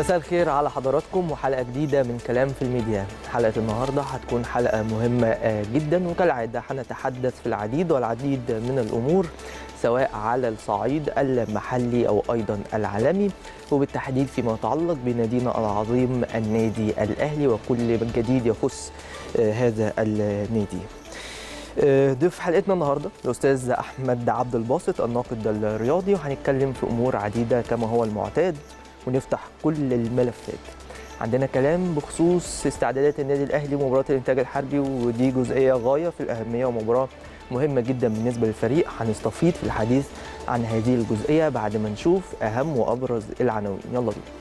مساء الخير على حضراتكم وحلقه جديده من كلام في الميديا حلقه النهارده هتكون حلقه مهمه جدا وكالعاده هنتحدث في العديد والعديد من الامور سواء على الصعيد المحلي او ايضا العالمي وبالتحديد فيما يتعلق بنادينا العظيم النادي الاهلي وكل جديد يخص هذا النادي ضيف حلقتنا النهارده الاستاذ احمد عبد الباسط الناقد الرياضي وهنتكلم في امور عديده كما هو المعتاد ونفتح كل الملفات عندنا كلام بخصوص استعدادات النادي الاهلي ومباراه الانتاج الحربي ودي جزئيه غايه في الاهميه ومباراه مهمه جدا بالنسبه للفريق هنستفيض في الحديث عن هذه الجزئيه بعد ما نشوف اهم وابرز العناوين يلا بينا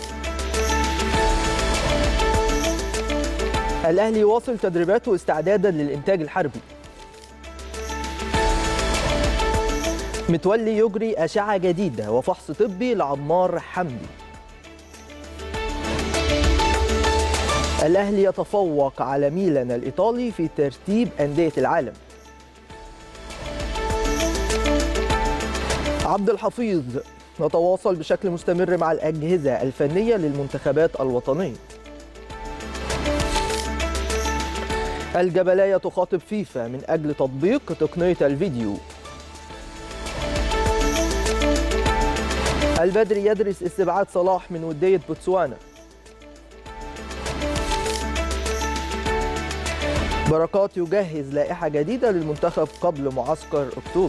الاهلي يواصل تدريباته استعدادا للانتاج الحربي متولي يجري أشعة جديدة وفحص طبي لعمار حمدي الأهلي يتفوق على ميلان الإيطالي في ترتيب أندية العالم عبد الحفيظ نتواصل بشكل مستمر مع الأجهزة الفنية للمنتخبات الوطنية الجبلاية تخاطب فيفا من أجل تطبيق تقنية الفيديو البدري يدرس استبعاد صلاح من ودية بوتسوانا بركات يجهز لائحة جديدة للمنتخب قبل معسكر أكتوبر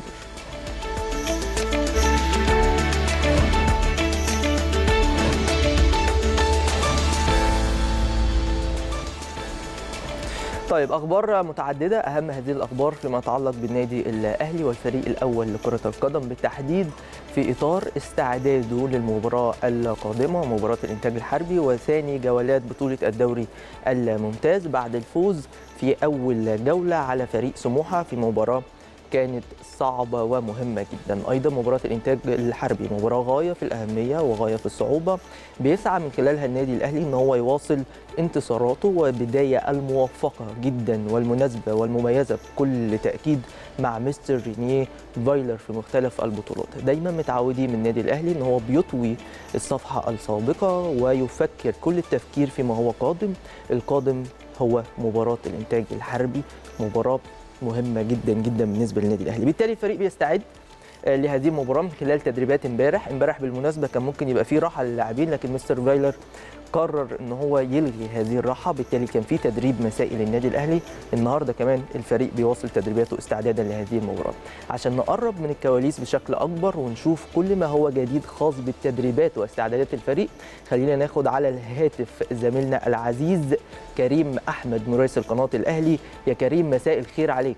طيب اخبار متعدده اهم هذه الاخبار فيما يتعلق بالنادي الاهلي والفريق الاول لكره القدم بالتحديد في اطار استعداده للمباراه القادمه مباراه الانتاج الحربي وثاني جولات بطوله الدوري الممتاز بعد الفوز في اول جوله على فريق سموحه في مباراه كانت صعبة ومهمة جدا أيضا مباراة الإنتاج الحربي مباراة غاية في الأهمية وغاية في الصعوبة بيسعى من خلالها النادي الأهلي أن هو يواصل انتصاراته وبداية الموفقة جدا والمناسبة والمميزة بكل تأكيد مع مستر رينيه فايلر في مختلف البطولات دايما متعودين من النادي الأهلي أن هو بيطوي الصفحة السابقة ويفكر كل التفكير فيما هو قادم القادم هو مباراة الإنتاج الحربي مباراة مهمه جدا جدا بالنسبه للنادي الاهلي بالتالي الفريق بيستعد لهذه المباراه من خلال تدريبات امبارح امبارح بالمناسبه كان ممكن يبقى في راحه للاعبين لكن مستر فايلر قرر ان هو يلغي هذه الراحه بالتالي كان في تدريب مسائي للنادي الاهلي النهارده كمان الفريق بيواصل تدريباته استعدادا لهذه المباراه عشان نقرب من الكواليس بشكل اكبر ونشوف كل ما هو جديد خاص بالتدريبات واستعدادات الفريق خلينا ناخد على الهاتف زميلنا العزيز كريم احمد مراسل قناه الاهلي يا كريم مساء الخير عليك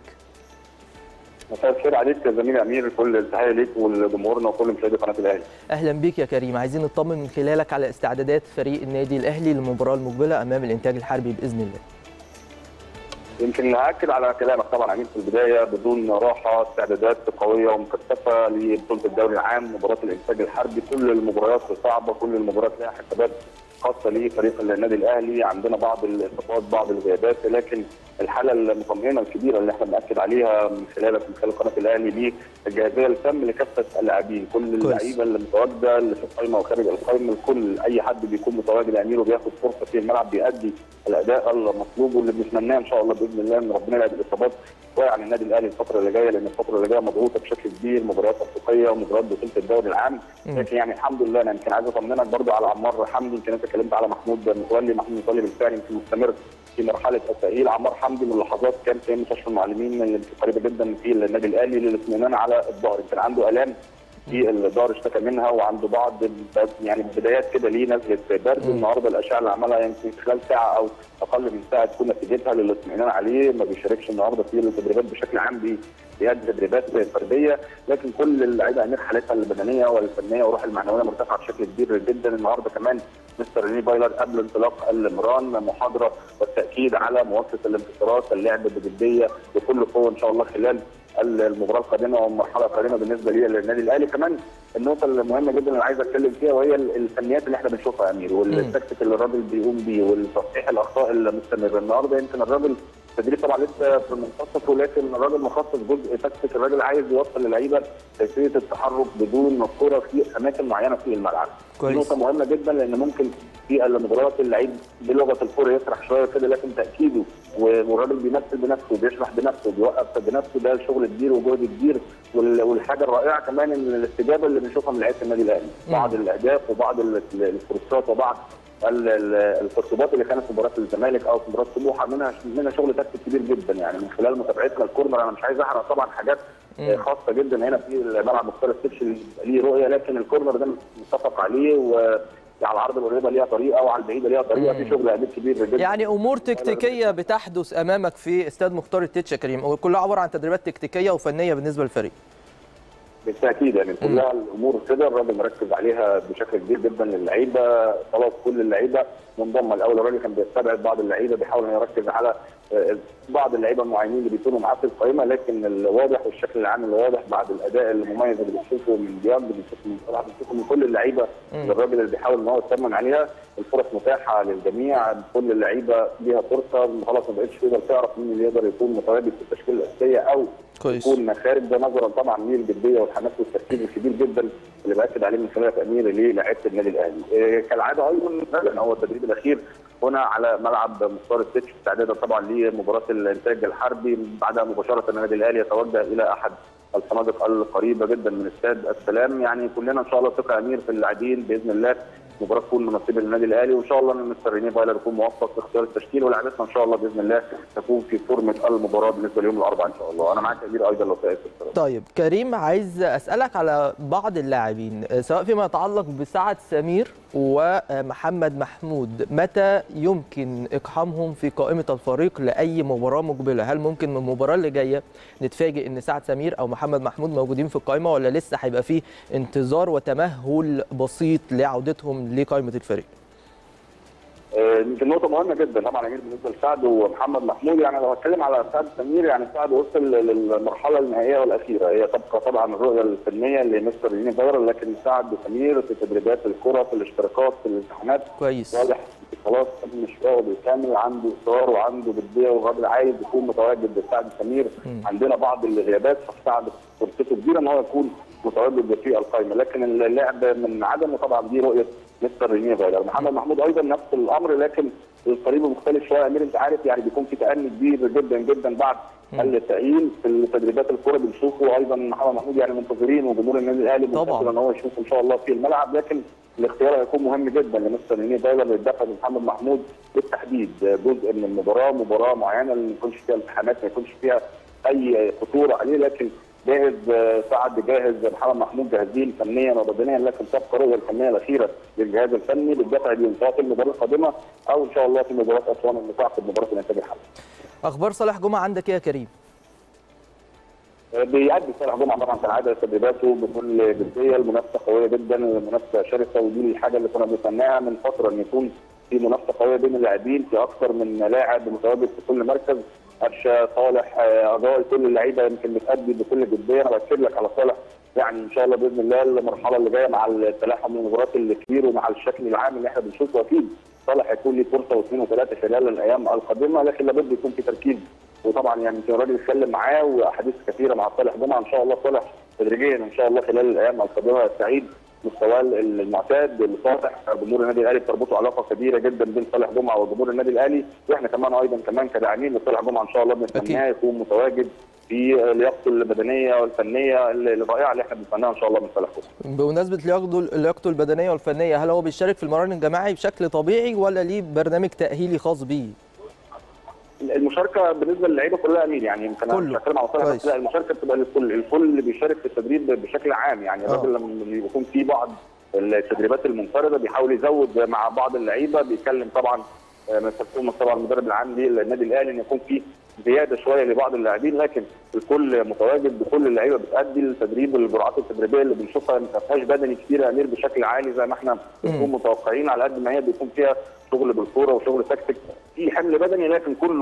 مساء الخير عليك يا زميلي امير كل التحيه ليك ولجمهورنا وكل مشاهدي قناه الاهلي. اهلا بيك يا كريم عايزين نطمن من خلالك على استعدادات فريق النادي الاهلي للمباراه المقبله امام الانتاج الحربي باذن الله. يمكن هاكد على كلامك طبعا امين في البدايه بدون راحه استعدادات قويه ومكثفه لبطوله الدوري العام مباراه الانتاج الحربي كل المباريات صعبه كل المباريات لها حسابات خاصه لفريق النادي الاهلي عندنا بعض الاصابات بعض الغيابات لكن الحاله المطمئنه الكبيره اللي احنا بناكد عليها من خلالك من خلال قناه الاهلي دي الجاهزيه التام لكافه اللاعبين كل اللعيبه اللي متواجده اللي في القائمه وخارج القائمه الكل اي حد بيكون متواجد يا امير وبياخد فرصه في الملعب بيأدي الاداء المطلوب واللي بنتمناه ان شاء الله باذن الله ان ربنا يبعد الاصابات شويه عن النادي الاهلي الفتره اللي جايه لان الفتره اللي جايه مضغوطه بشكل كبير مباريات افريقيه ومباريات بطوله الدوري العام لكن يعني الحمد لله انا يمكن عايز اطمنك برضو على عمار حمدي يمكن انت اتكلمت على محمود متولي محمود متولي بالفعل يمكن مستمر في مرحله التاهيل عمار حمدي من لحظات كان في مستشفى المعلمين اللي قريبه جدا في النادي الاهلي للاطمئنان على الظهر يمكن عنده الام في الظهر اشتكى منها وعنده بعض يعني بدايات كده ليه نزله برد النهارده الاشعه اللي عملها يمكن خلال ساعه او اقل من ساعه تكون نتيجتها للاطمئنان عليه ما بيشاركش النهارده في التدريبات بشكل عام بيأدي تدريبات فرديه لكن كل اللعيبه امير حالتها البدنيه والفنيه والروح المعنويه مرتفعه بشكل كبير جدا النهارده كمان مستر ريني بايلر قبل انطلاق المران محاضره والتاكيد على مواصله الانتصارات اللعب بجديه بكل قوه ان شاء الله خلال المباراه القادمه والمرحله القادمه بالنسبه لي للنادي الاهلي كمان النقطه المهمه جدا اللي عايز اتكلم فيها وهي الفنيات اللي احنا بنشوفها يا امير والتكتيك اللي الراجل بيقوم بيه والتصحيح الاخطاء المستمره النهارده يمكن الراجل التدريب طبعا لسه في منتصفه ولكن الراجل مخصص جزء تكتيك الراجل عايز يوصل للعيبه كيفيه التحرك بدون الكره في اماكن معينه في الملعب. كويس. نقطه مهمه جدا لان ممكن في المباريات اللعيب بلغه الكوره يسرح شويه كده لكن تاكيده والراجل بيمثل بنفسه بيشرح بنفسه بيوقف بنفسه ده شغل كبير وجهد كبير والحاجه الرائعه كمان ان الاستجابه اللي بنشوفها من لعيبه النادي الاهلي بعض الاهداف وبعض الفرصات وبعض الخصوبات اللي كانت في مباراه الزمالك او في مباراه سموحه منها منها شغل تكتيك كبير جدا يعني من خلال متابعتنا الكورنر انا مش عايز احرق طبعا حاجات خاصه جدا هنا في ملعب مختار السيتش ليه رؤيه لكن الكورنر ده متفق عليه و على العرض القريبه ليها طريقه وعلى البعيده ليها طريقه في شغل اداء كبير جدا يعني امور تكتيكيه بتحدث امامك في استاد مختار التتش يا كريم كلها عباره عن تدريبات تكتيكيه وفنيه بالنسبه للفريق بالتاكيد يعني كلها الامور كده الراجل مركز عليها بشكل كبير جدا للعيبه خلاص كل اللعيبه منضمه الاول الراجل كان بيستبعد بعض اللعيبه بيحاول انه يركز على بعض اللعيبه المعينين اللي بيكونوا معاه في القائمه لكن الواضح والشكل العام الواضح بعد الاداء المميز اللي بنشوفه من دياب بنشوفه من صلاح بنشوفه من كل اللعيبه الراجل اللي بيحاول ان هو يطمن عليها الفرص متاحه للجميع كل اللعيبه ليها فرصه خلاص ما بقتش تقدر تعرف مين اللي يقدر يكون متواجد في التشكيله الاساسيه او كويس. يكون خارج ده نظرا طبعا للجديه والحماس والتركيز الكبير جدا اللي باكد عليه من خلال تامير للاعيبه النادي الاهلي إيه كالعاده ايضا فعلا هو التدريب الاخير هنا على ملعب مختار السيتش استعدادا طبعا لمباراه الانتاج الحربي بعدها مباشره النادي الاهلي يتوجه الى احد الفنادق القريبه جدا من استاد السلام يعني كلنا ان شاء الله ثقه امير في اللاعبين باذن الله مباراه تكون مناسبه للنادي الاهلي وان شاء الله ان مستر رينيه فايلر يكون موفق في اختيار التشكيل ولاعبتنا ان شاء الله باذن الله تكون في فورمه المباراه بالنسبه ليوم الاربعاء ان شاء الله انا معاك امير ايضا لو سالت طيب كريم عايز اسالك على بعض اللاعبين سواء فيما يتعلق بسعد سمير ومحمد محمود متى يمكن اقحامهم في قائمه الفريق لاي مباراه مقبله هل ممكن من المباراه اللي جايه نتفاجئ ان سعد سمير او محمد محمود موجودين في القائمه ولا لسه هيبقى فيه انتظار وتمهل بسيط لعودتهم لقائمه الفريق يمكن نقطة مهمة جدا طبعا أمير بالنسبة لسعد ومحمد محمود يعني لو هتكلم على سعد سمير يعني سعد وصل للمرحلة النهائية والأخيرة هي تبقى طبعا الرؤية الفنية لمستر ريني فايرا لكن سعد سمير في تدريبات الكرة في الاشتراكات في الامتحانات كويس واضح خلاص مش فاضي بالكامل عنده اصرار وعنده جديه والراجل عايز يكون متواجد بسعد سمير م. عندنا بعض الغيابات فسعد فرصته كبيره ان هو يكون متواجد في القائمه لكن اللعب من عدمه طبعا دي رؤيه مستر رينيه فايلر محمد محمود ايضا نفس الامر لكن الطريق مختلف شويه امير انت عارف يعني بيكون في تاني كبير جدا جدا بعد التأهيل في التدريبات الكوره بنشوفه ايضا محمد محمود يعني منتظرين وجمهور النادي الاهلي منتظر ان هو يشوفه ان شاء الله في الملعب لكن الاختيار هيكون مهم جدا لمستر رينيه فايلر للدفع بمحمد محمود بالتحديد جزء من المباراه مباراه معينه اللي ما يكونش فيها التحامات ما يكونش فيها اي خطوره عليه لكن جاهز سعد جاهز محمد محمود جاهزين فنيا وبدنيا لكن تبقى الرؤيه الفنيه الاخيره للجهاز الفني بالدفع بيهم سواء في المباراه القادمه او ان شاء الله في مباراه اسوان اللي في مباراه الانتاج الحربي. اخبار صالح جمعه عندك ايه يا كريم؟ بيأدي صالح جمعه طبعا كالعاده تدريباته بكل جديه المنافسه قويه جدا المنافسه شرسه ودي الحاجه اللي كنا بنستناها من فتره ان يكون في منافسه قويه بين اللاعبين في اكثر من لاعب متواجد في كل مركز قفشه صالح اجاي كل اللعيبه يمكن بتأدي بكل جديه انا باكد لك على صالح يعني ان شاء الله باذن الله المرحله اللي جايه مع التلاحم المباريات الكبير ومع الشكل العام اللي احنا بنشوفه اكيد صالح هيكون ليه فرصه واثنين وثلاثه خلال الايام القادمه لكن لابد يكون في تركيز وطبعا يعني يمكن الراجل اتكلم معاه واحاديث كثيره مع صالح جمعه ان شاء الله صالح تدريجيا ان شاء الله خلال الايام القادمه يستعيد مستواه المعتاد لصالح جمهور النادي الاهلي بتربطه علاقه كبيره جدا بين صالح جمعه وجمهور النادي الاهلي واحنا كمان ايضا كمان كداعمين لصالح جمعه ان شاء الله بنتمناه يكون متواجد في لياقته البدنيه والفنيه الرائعه اللي احنا بنتمناها ان شاء الله من صالح جمعه. بمناسبه لياقته لياقته البدنيه والفنيه هل هو بيشارك في المران الجماعي بشكل طبيعي ولا ليه برنامج تاهيلي خاص بيه؟ المشاركه بالنسبه للعيبه كلها امين يعني يمكن انا مش هتكلم على صالح لا المشاركه بتبقى للكل الكل اللي بيشارك في التدريب بشكل عام يعني الراجل لما بيكون في بعض التدريبات المنفرده بيحاول يزود مع بعض اللعيبه بيتكلم طبعا مسؤول طبعا المدرب العام للنادي الاهلي ان يكون في زياده شويه لبعض اللاعبين لكن الكل متواجد بكل اللعيبه بتادي التدريب الجرعات التدريبيه اللي بنشوفها ما فيهاش بدني كتير يا امير بشكل عالي زي ما احنا بنكون متوقعين على قد ما هي بيكون فيها شغل بالكوره وشغل تكتيك في حمل بدني لكن كله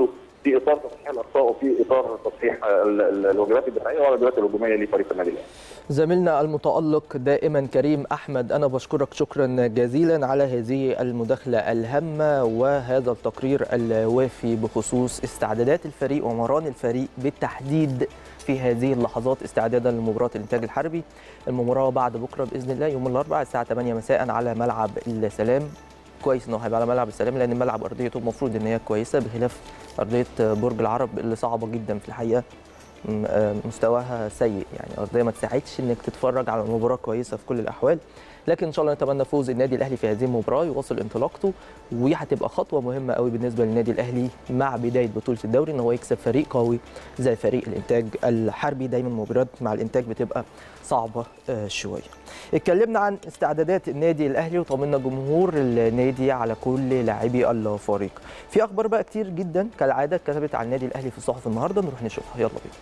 في اطار تصحيح الاخطاء وفي اطار تصحيح ال- ال- الواجبات الدفاعيه والواجبات الهجوميه لفريق النادي الاهلي. زميلنا المتألق دائما كريم أحمد أنا بشكرك شكرا جزيلا على هذه المداخلة الهامة وهذا التقرير الوافي بخصوص استعدادات الفريق ومران الفريق بالتحديد في هذه اللحظات استعدادا لمباراة الإنتاج الحربي المباراة بعد بكرة بإذن الله يوم الأربعاء الساعة 8 مساء على ملعب السلام كويس انه هيبقى على ملعب السلام لان ملعب ارضيته المفروض ان هي كويسه بخلاف ارضيه برج العرب اللي صعبه جدا في الحقيقه م- آه مستواها سيء يعني ارضيه ما تساعدش انك تتفرج على مباراه كويسه في كل الاحوال لكن ان شاء الله نتمنى فوز النادي الاهلي في هذه المباراه يواصل انطلاقته وهتبقى خطوه مهمه قوي بالنسبه للنادي الاهلي مع بدايه بطوله الدوري ان هو يكسب فريق قوي زي فريق الانتاج الحربي دايما المباريات مع الانتاج بتبقى صعبه آه، شويه اتكلمنا عن استعدادات النادي الاهلي وطمنا جمهور النادي على كل لاعبي الفريق في اخبار بقى كتير جدا كالعاده كتبت عن النادي الاهلي في الصحف النهارده نروح نشوفها يلا بينا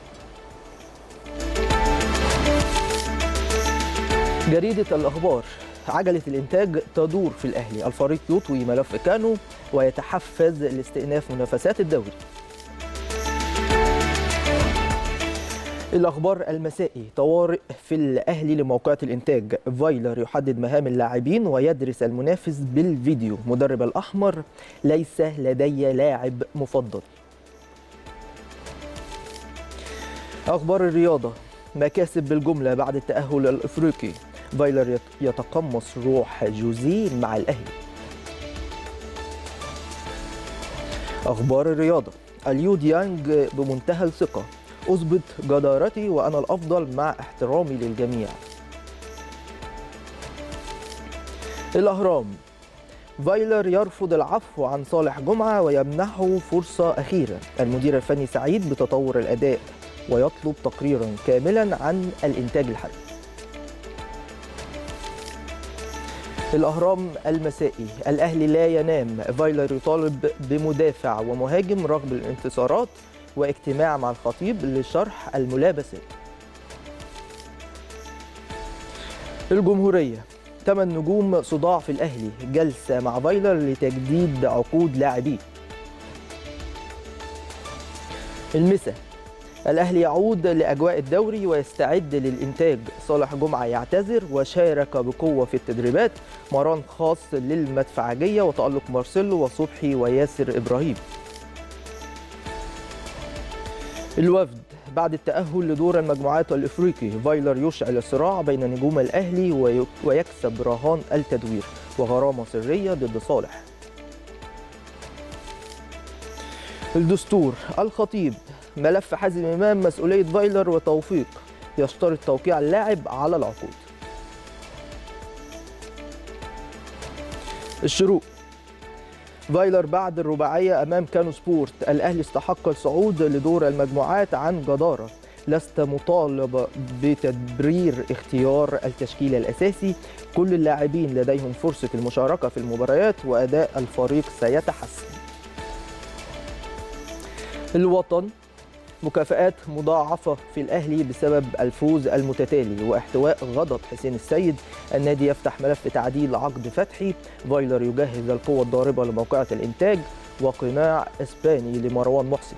جريدة الأخبار عجلة الإنتاج تدور في الأهلي الفريق يطوي ملف كانو ويتحفز لاستئناف منافسات الدوري الأخبار المسائي طوارئ في الأهلي لموقعة الإنتاج فايلر يحدد مهام اللاعبين ويدرس المنافس بالفيديو مدرب الأحمر ليس لدي لاعب مفضل أخبار الرياضة مكاسب بالجملة بعد التأهل الإفريقي فايلر يت- يتقمص روح جوزيه مع الأهلي أخبار الرياضة اليو ديانج بمنتهى الثقة أثبت جدارتي وأنا الأفضل مع احترامي للجميع الأهرام فايلر يرفض العفو عن صالح جمعة ويمنحه فرصة أخيرة المدير الفني سعيد بتطور الأداء ويطلب تقريرا كاملا عن الإنتاج الحربي الأهرام المسائي الأهلي لا ينام فايلر يطالب بمدافع ومهاجم رغم الانتصارات واجتماع مع الخطيب لشرح الملابسات الجمهورية ثمان نجوم صداع في الأهلي جلسة مع فايلر لتجديد عقود لاعبيه المسا الأهلي يعود لأجواء الدوري ويستعد للإنتاج صالح جمعة يعتذر وشارك بقوة في التدريبات مران خاص للمدفعجية وتألق مارسيلو وصبحي وياسر إبراهيم الوفد بعد التأهل لدور المجموعات الإفريقي فايلر يشعل الصراع بين نجوم الأهلي وي- ويكسب رهان التدوير وغرامة سرية ضد صالح الدستور الخطيب ملف حازم إمام مسؤولية فايلر وتوفيق يشترط توقيع اللاعب على العقود الشروق فايلر بعد الرباعية أمام كانو سبورت الأهلي استحق الصعود لدور المجموعات عن جدارة لست مطالب بتبرير اختيار التشكيل الأساسي كل اللاعبين لديهم فرصة المشاركة في المباريات وأداء الفريق سيتحسن الوطن مكافآت مضاعفة في الأهلي بسبب الفوز المتتالي واحتواء غضب حسين السيد النادي يفتح ملف تعديل عقد فتحي فايلر يجهز القوة الضاربة لموقعة الإنتاج وقناع إسباني لمروان محسن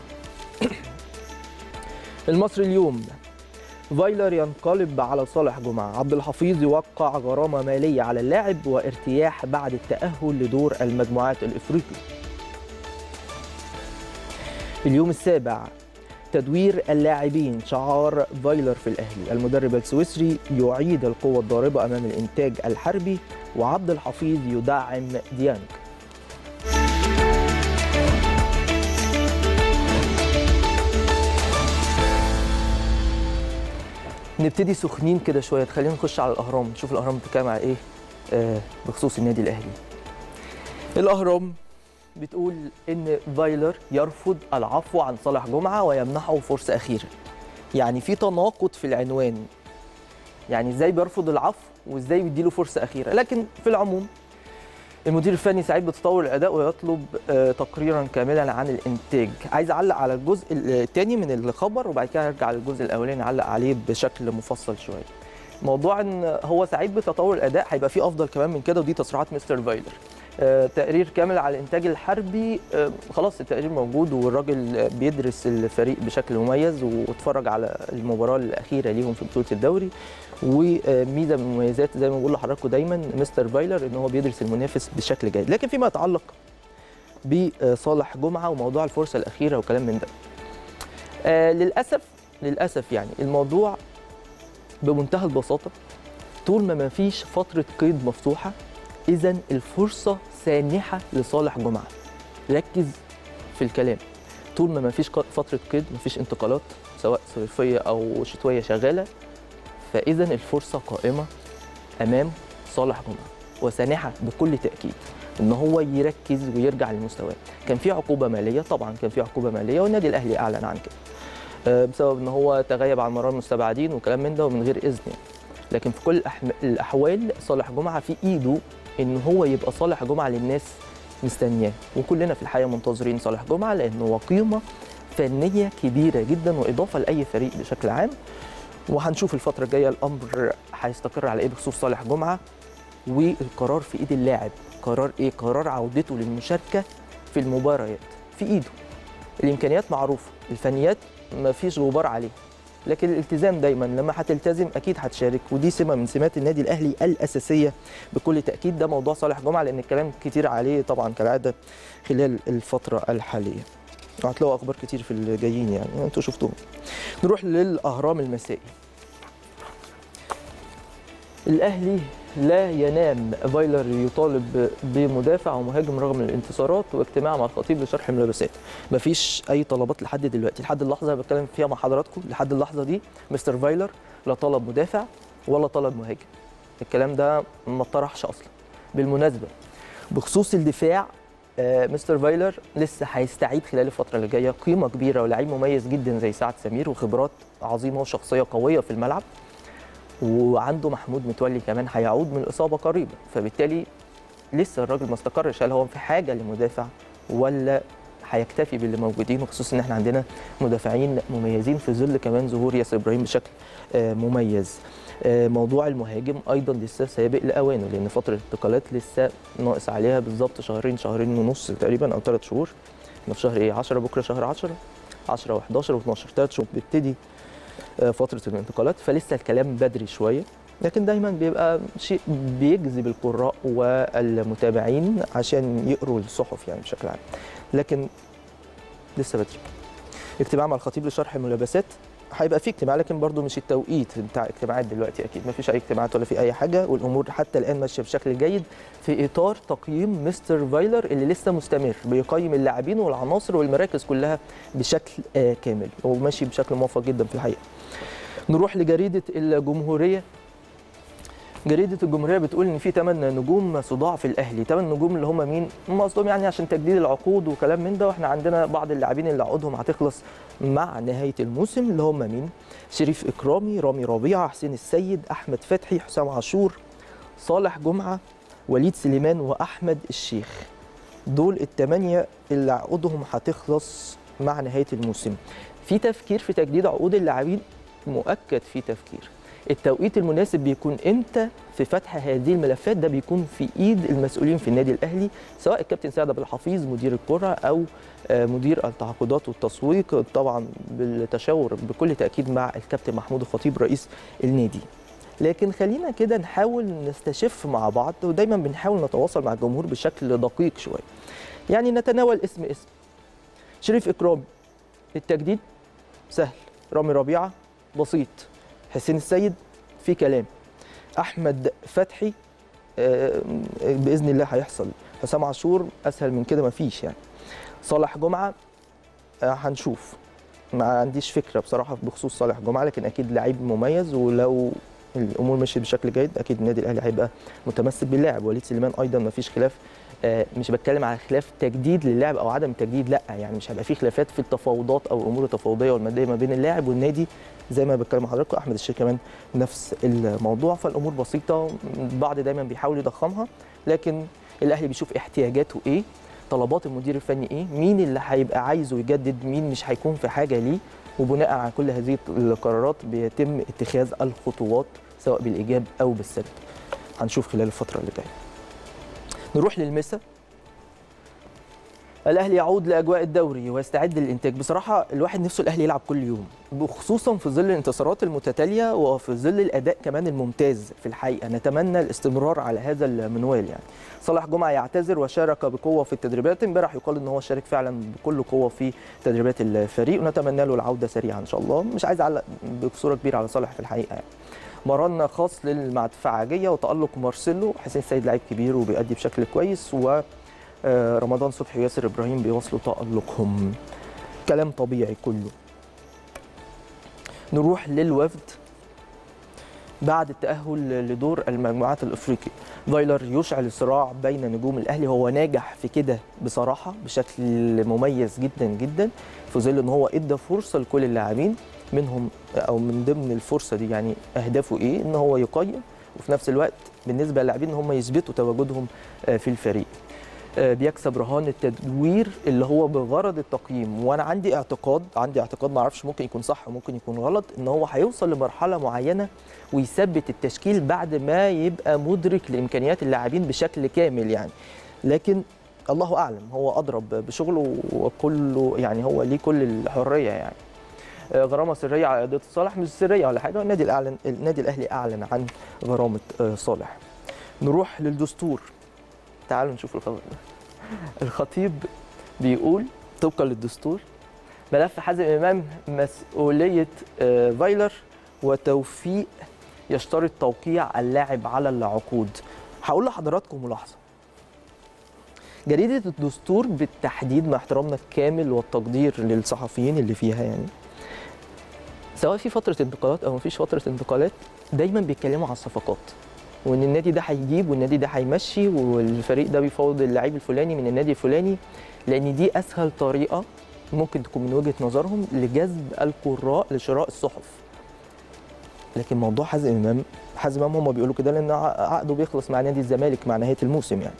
المصري اليوم فايلر ينقلب على صالح جمعة عبد الحفيظ يوقع غرامة مالية على اللاعب وارتياح بعد التأهل لدور المجموعات الإفريقي اليوم السابع تدوير اللاعبين شعار فايلر في الأهلي المدرب السويسري يعيد القوة الضاربة أمام الإنتاج الحربي وعبد الحفيظ يدعم ديانج نبتدي سخنين كده شويه خلينا نخش على الاهرام نشوف الاهرام بتتكلم على ايه آه بخصوص النادي الاهلي الاهرام بتقول ان فايلر يرفض العفو عن صالح جمعه ويمنحه فرصه اخيره يعني في تناقض في العنوان يعني ازاي بيرفض العفو وازاي بيديله فرصه اخيره لكن في العموم المدير الفني سعيد بتطور الاداء ويطلب آه، تقريرا كاملا عن الانتاج عايز اعلق على الجزء الثاني من الخبر وبعد كده ارجع للجزء الاولاني اعلق عليه بشكل مفصل شويه موضوع ان هو سعيد بتطور الاداء هيبقى فيه افضل كمان من كده ودي تصريحات مستر فايلر آه، تقرير كامل على الانتاج الحربي آه، خلاص التقرير موجود والراجل آه، بيدرس الفريق بشكل مميز واتفرج على المباراه الاخيره ليهم في بطوله الدوري وميزه من المميزات زي ما بقول لحضراتكم دايما مستر فايلر ان هو بيدرس المنافس بشكل جيد لكن فيما يتعلق بصالح جمعه وموضوع الفرصه الاخيره وكلام من ده آه للاسف للاسف يعني الموضوع بمنتهى البساطه طول ما ما فيش فتره قيد مفتوحه اذا الفرصه سانحه لصالح جمعه ركز في الكلام طول ما ما فيش ق- فتره قيد ما فيش انتقالات سواء صيفيه او شتويه شغاله فاذا الفرصه قائمه امام صالح جمعه وسانحه بكل تاكيد ان هو يركز ويرجع لمستواه كان في عقوبه ماليه طبعا كان في عقوبه ماليه والنادي الاهلي اعلن عن كده آه، بسبب ان هو تغيب عن مرار المستبعدين وكلام من ده ومن غير اذن يعني. لكن في كل الأحم- الاحوال صالح جمعه في ايده ان هو يبقى صالح جمعه للناس مستنياه وكلنا في الحقيقه منتظرين صالح جمعه لانه هو قيمه فنيه كبيره جدا واضافه لاي فريق بشكل عام وهنشوف الفتره الجايه الامر هيستقر على ايه بخصوص صالح جمعه والقرار في ايد اللاعب قرار ايه قرار عودته للمشاركه في المباريات في ايده الامكانيات معروفه الفنيات ما فيش غبار عليه لكن الالتزام دايما لما هتلتزم اكيد هتشارك ودي سمه من سمات النادي الاهلي الاساسيه بكل تاكيد ده موضوع صالح جمعه لان الكلام كتير عليه طبعا كالعاده خلال الفتره الحاليه وهتلاقوا اخبار كتير في الجايين يعني انتوا شفتوهم نروح للاهرام المسائي الاهلي لا ينام فايلر يطالب بمدافع ومهاجم رغم الانتصارات واجتماع مع الخطيب لشرح الملابسات مفيش اي طلبات لحد دلوقتي لحد اللحظه اللي بتكلم فيها مع حضراتكم لحد اللحظه دي مستر فايلر لا طلب مدافع ولا طلب مهاجم الكلام ده ما اتطرحش اصلا بالمناسبه بخصوص الدفاع آه، مستر فايلر لسه هيستعيد خلال الفتره اللي جايه قيمه كبيره ولاعيب مميز جدا زي سعد سمير وخبرات عظيمه وشخصيه قويه في الملعب وعنده محمود متولي كمان هيعود من الاصابه قريبا فبالتالي لسه الراجل ما استقرش هل هو في حاجه لمدافع ولا هيكتفي باللي موجودين وخصوصا ان احنا عندنا مدافعين مميزين في ظل كمان ظهور ياسر ابراهيم بشكل آه، مميز آه، موضوع المهاجم ايضا لسه سابق لاوانه لان فتره الانتقالات لسه ناقص عليها بالظبط شهرين شهرين ونص تقريبا او ثلاث شهور احنا في شهر ايه 10 بكره شهر 10 10 و11 و12 ثلاث شهور بتبتدي آه، فتره الانتقالات فلسه الكلام بدري شويه لكن دايما بيبقى شيء بيجذب القراء والمتابعين عشان يقروا الصحف يعني بشكل عام لكن لسه بدري اجتماع مع الخطيب لشرح الملابسات هيبقى في اجتماع لكن برضو مش التوقيت بتاع اجتماعات دلوقتي اكيد ما فيش اي اجتماعات ولا في اي حاجه والامور حتى الان ماشيه بشكل جيد في اطار تقييم مستر فايلر اللي لسه مستمر بيقيم اللاعبين والعناصر والمراكز كلها بشكل آه كامل وماشي بشكل موفق جدا في الحقيقه نروح لجريده الجمهوريه جريده الجمهوريه بتقول ان في 8 نجوم صداع في الاهلي 8 نجوم اللي هم مين هم قصدهم يعني عشان تجديد العقود وكلام من ده واحنا عندنا بعض اللاعبين اللي عقودهم هتخلص مع نهايه الموسم اللي هم مين شريف اكرامي رامي ربيعه حسين السيد احمد فتحي حسام عاشور صالح جمعه وليد سليمان واحمد الشيخ دول الثمانيه اللي عقودهم هتخلص مع نهايه الموسم في تفكير في تجديد عقود اللاعبين مؤكد في تفكير التوقيت المناسب بيكون امتى في فتح هذه الملفات ده بيكون في ايد المسؤولين في النادي الاهلي سواء الكابتن سعد عبد الحفيظ مدير الكره او آه، مدير التعاقدات والتسويق طبعا بالتشاور بكل تاكيد مع الكابتن محمود الخطيب رئيس النادي لكن خلينا كده نحاول نستشف مع بعض ودايما بنحاول نتواصل مع الجمهور بشكل دقيق شويه يعني نتناول اسم اسم شريف اكرامي التجديد سهل رامي ربيعه بسيط حسين السيد في كلام احمد فتحي آه، باذن الله هيحصل حسام عاشور اسهل من كده مفيش يعني صالح جمعه آه، هنشوف ما عنديش فكره بصراحه بخصوص صالح جمعه لكن اكيد لعيب مميز ولو الامور مشيت بشكل جيد اكيد النادي الاهلي هيبقى متمسك باللاعب وليد سليمان ايضا ما فيش خلاف آه، مش بتكلم على خلاف تجديد للاعب او عدم التجديد لا يعني مش هيبقى في خلافات في التفاوضات او الامور التفاوضيه والماديه ما بين اللاعب والنادي زي ما بتكلم مع حضراتكم احمد الشيخ كمان نفس الموضوع فالامور بسيطه البعض دايما بيحاول يضخمها لكن الاهلي بيشوف احتياجاته ايه طلبات المدير الفني ايه مين اللي هيبقى عايزه يجدد مين مش هيكون في حاجه ليه وبناء على كل هذه القرارات بيتم اتخاذ الخطوات سواء بالايجاب او بالسلب هنشوف خلال الفتره اللي جايه نروح للمسا الاهلي يعود لاجواء الدوري ويستعد للانتاج بصراحه الواحد نفسه الاهلي يلعب كل يوم وخصوصا في ظل الانتصارات المتتاليه وفي ظل الاداء كمان الممتاز في الحقيقه نتمنى الاستمرار على هذا المنوال يعني صالح جمعه يعتذر وشارك بقوه في التدريبات امبارح يقال ان هو شارك فعلا بكل قوه في تدريبات الفريق ونتمنى له العوده سريعا ان شاء الله مش عايز اعلق بصوره كبيره على صالح في الحقيقه يعني. مران خاص مع الدفاعيه وتالق مارسيلو حسين سيد لعيب كبير وبيأدي بشكل كويس و رمضان صبحي وياسر ابراهيم بيواصلوا تألقهم كلام طبيعي كله نروح للوفد بعد التأهل لدور المجموعات الأفريقي فايلر يشعل الصراع بين نجوم الأهلي هو ناجح في كده بصراحة بشكل مميز جدا جدا في ظل ان هو ادى فرصة لكل اللاعبين منهم او من ضمن الفرصة دي يعني اهدافه ايه ان هو يقيم وفي نفس الوقت بالنسبة للاعبين ان هم يثبتوا تواجدهم في الفريق بيكسب رهان التدوير اللي هو بغرض التقييم وانا عندي اعتقاد عندي اعتقاد ما اعرفش ممكن يكون صح وممكن يكون غلط ان هو هيوصل لمرحله معينه ويثبت التشكيل بعد ما يبقى مدرك لامكانيات اللاعبين بشكل كامل يعني لكن الله اعلم هو اضرب بشغله وكله يعني هو ليه كل الحريه يعني غرامه سريه على اداره صالح مش سريه ولا حاجه النادي الاعلن النادي الاهلي اعلن عن غرامه صالح نروح للدستور تعالوا نشوف الخبر ده الخطيب بيقول طبقا للدستور ملف حازم امام مسؤوليه فايلر وتوفيق يشترط توقيع اللاعب على العقود هقول لحضراتكم ملاحظه جريده الدستور بالتحديد مع احترامنا الكامل والتقدير للصحفيين اللي فيها يعني سواء في فتره انتقالات او مفيش فتره انتقالات دايما بيتكلموا على الصفقات وان النادي ده هيجيب والنادي ده هيمشي والفريق ده بيفاوض اللعيب الفلاني من النادي الفلاني لان دي اسهل طريقه ممكن تكون من وجهه نظرهم لجذب القراء لشراء الصحف لكن موضوع حازم امام حازم امام هم بيقولوا كده لان عقده بيخلص مع نادي الزمالك مع نهايه الموسم يعني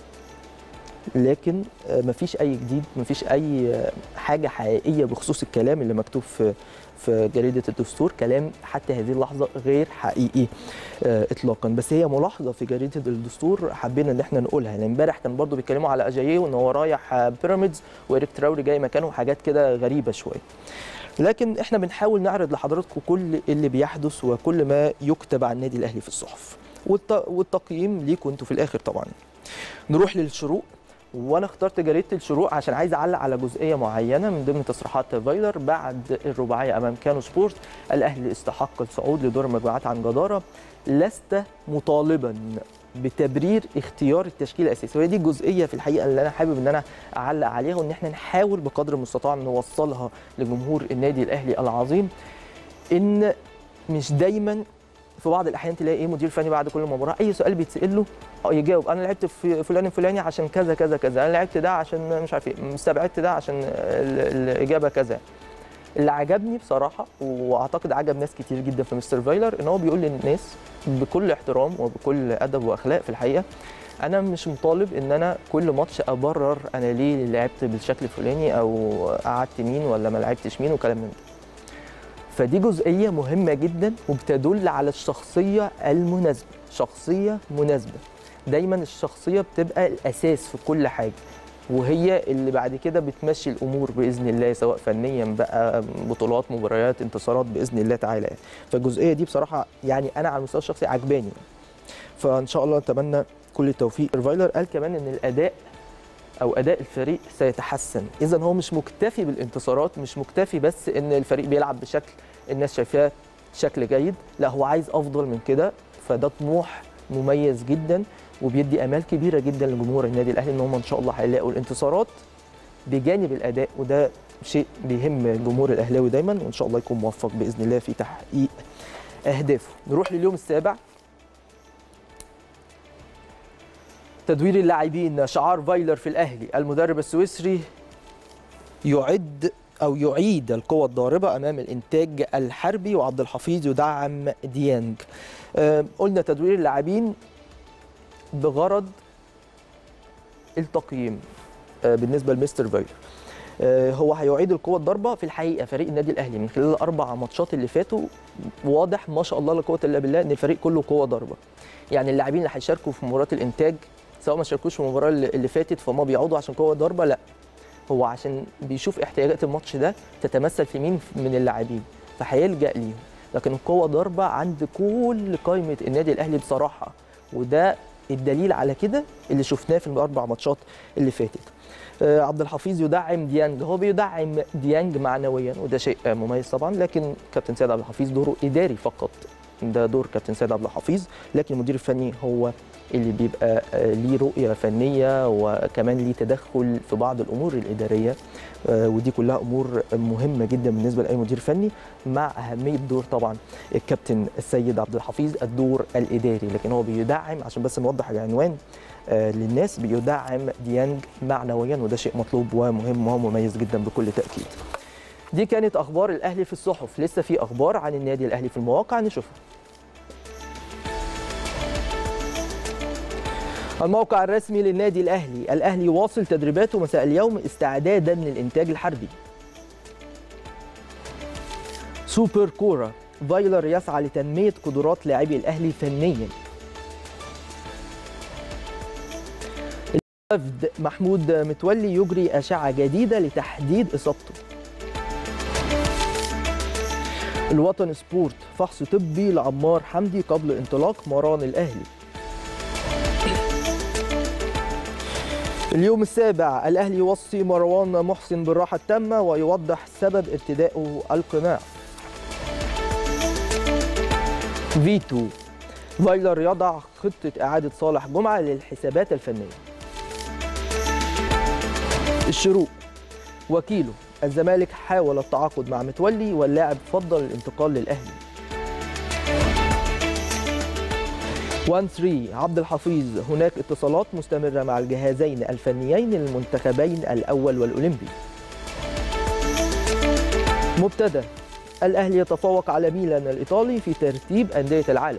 لكن مفيش اي جديد مفيش اي حاجه حقيقيه بخصوص الكلام اللي مكتوب في في جريده الدستور كلام حتى هذه اللحظه غير حقيقي اطلاقا بس هي ملاحظه في جريده الدستور حبينا ان احنا نقولها لان امبارح كان برضو بيتكلموا على اجاييه وان هو رايح بيراميدز وإيريك تراوري جاي مكانه وحاجات كده غريبه شويه لكن احنا بنحاول نعرض لحضراتكم كل اللي بيحدث وكل ما يكتب عن النادي الاهلي في الصحف والتقييم ليكم انتوا في الاخر طبعا نروح للشروق وانا اخترت جريده الشروق عشان عايز اعلق على جزئيه معينه من ضمن تصريحات فايلر بعد الرباعيه امام كانو سبورت الاهلي استحق الصعود لدور المجموعات عن جداره لست مطالبا بتبرير اختيار التشكيله الاساسي وهي دي الجزئيه في الحقيقه اللي انا حابب ان انا اعلق عليها وان احنا نحاول بقدر المستطاع نوصلها لجمهور النادي الاهلي العظيم ان مش دايما في بعض الاحيان تلاقي ايه مدير فني بعد كل مباراه اي سؤال بيتسال له يجاوب انا لعبت في فلان الفلاني عشان كذا كذا كذا انا لعبت ده عشان مش عارف ايه استبعدت ده عشان الاجابه كذا اللي عجبني بصراحه واعتقد عجب ناس كتير جدا في مستر فايلر ان هو بيقول للناس بكل احترام وبكل ادب واخلاق في الحقيقه انا مش مطالب ان انا كل ماتش ابرر انا ليه لعبت بالشكل الفلاني او قعدت مين ولا ما لعبتش مين وكلام من ده فدي جزئيه مهمه جدا وبتدل على الشخصيه المناسبه شخصيه مناسبه دايما الشخصيه بتبقى الاساس في كل حاجه وهي اللي بعد كده بتمشي الامور باذن الله سواء فنيا بقى بطولات مباريات انتصارات باذن الله تعالى يعني. فالجزئيه دي بصراحه يعني انا على المستوى الشخصي عجباني فان شاء الله نتمنى كل التوفيق فايلر قال كمان ان الاداء او اداء الفريق سيتحسن اذا هو مش مكتفي بالانتصارات مش مكتفي بس ان الفريق بيلعب بشكل الناس شايفاه شكل جيد لا هو عايز افضل من كده فده طموح مميز جدا وبيدي امال كبيره جدا لجمهور النادي الاهلي ان هم ان شاء الله هيلاقوا الانتصارات بجانب الاداء وده شيء بيهم الجمهور الاهلاوي دايما وان شاء الله يكون موفق باذن الله في تحقيق اهدافه نروح لليوم السابع تدوير اللاعبين شعار فايلر في الاهلي المدرب السويسري يعد او يعيد القوى الضاربه امام الانتاج الحربي وعبد الحفيظ يدعم ديانج أه قلنا تدوير اللاعبين بغرض التقييم أه بالنسبه لمستر فايلر أه هو هيعيد القوة الضربة في الحقيقة فريق النادي الأهلي من خلال الأربع ماتشات اللي فاتوا واضح ما شاء الله لا قوة إلا بالله إن الفريق كله قوة ضربة يعني اللاعبين اللي هيشاركوا في مباراة الإنتاج سواء ما شاركوش في المباراه اللي اللي فاتت فهم بيعوضوا عشان قوه ضربه لا هو عشان بيشوف احتياجات الماتش ده تتمثل في مين من اللاعبين فهيلجا ليهم لكن القوه ضربه عند كل قائمه النادي الاهلي بصراحه وده الدليل على كده اللي شفناه في الاربع ماتشات اللي فاتت آه، عبد الحفيظ يدعم ديانج هو بيدعم ديانج معنويا وده شيء آه، مميز طبعا لكن كابتن سيد عبد الحفيظ دوره اداري فقط ده دور كابتن سيد عبد الحفيظ لكن المدير الفني هو اللي بيبقى آه، ليه رؤيه فنيه وكمان ليه تدخل في بعض الامور الاداريه آه، ودي كلها امور مهمه جدا بالنسبه لاي مدير فني مع اهميه دور طبعا الكابتن السيد عبد الحفيظ الدور الاداري لكن هو بيدعم عشان بس نوضح العنوان آه، للناس بيدعم ديانج معنويا وده شيء مطلوب ومهم ومميز جدا بكل تاكيد دي كانت اخبار الاهلي في الصحف لسه في اخبار عن النادي الاهلي في المواقع نشوفها الموقع الرسمي للنادي الاهلي الاهلي واصل تدريباته مساء اليوم استعدادا للانتاج الحربي سوبر كوره فايلر يسعى لتنميه قدرات لاعبي الاهلي فنيا الوفد محمود متولي يجري اشعه جديده لتحديد اصابته الوطن سبورت فحص طبي لعمار حمدي قبل انطلاق مران الاهلي اليوم السابع الاهلي يوصي مروان محسن بالراحه التامه ويوضح سبب ارتدائه القناع فيتو فايلر يضع خطه اعاده صالح جمعه للحسابات الفنيه الشروق وكيله الزمالك حاول التعاقد مع متولي واللاعب فضل الانتقال للاهلي 1 3 عبد الحفيظ هناك اتصالات مستمرة مع الجهازين الفنيين للمنتخبين الأول والأولمبي مبتدأ الأهلي يتفوق على ميلان الإيطالي في ترتيب أندية العالم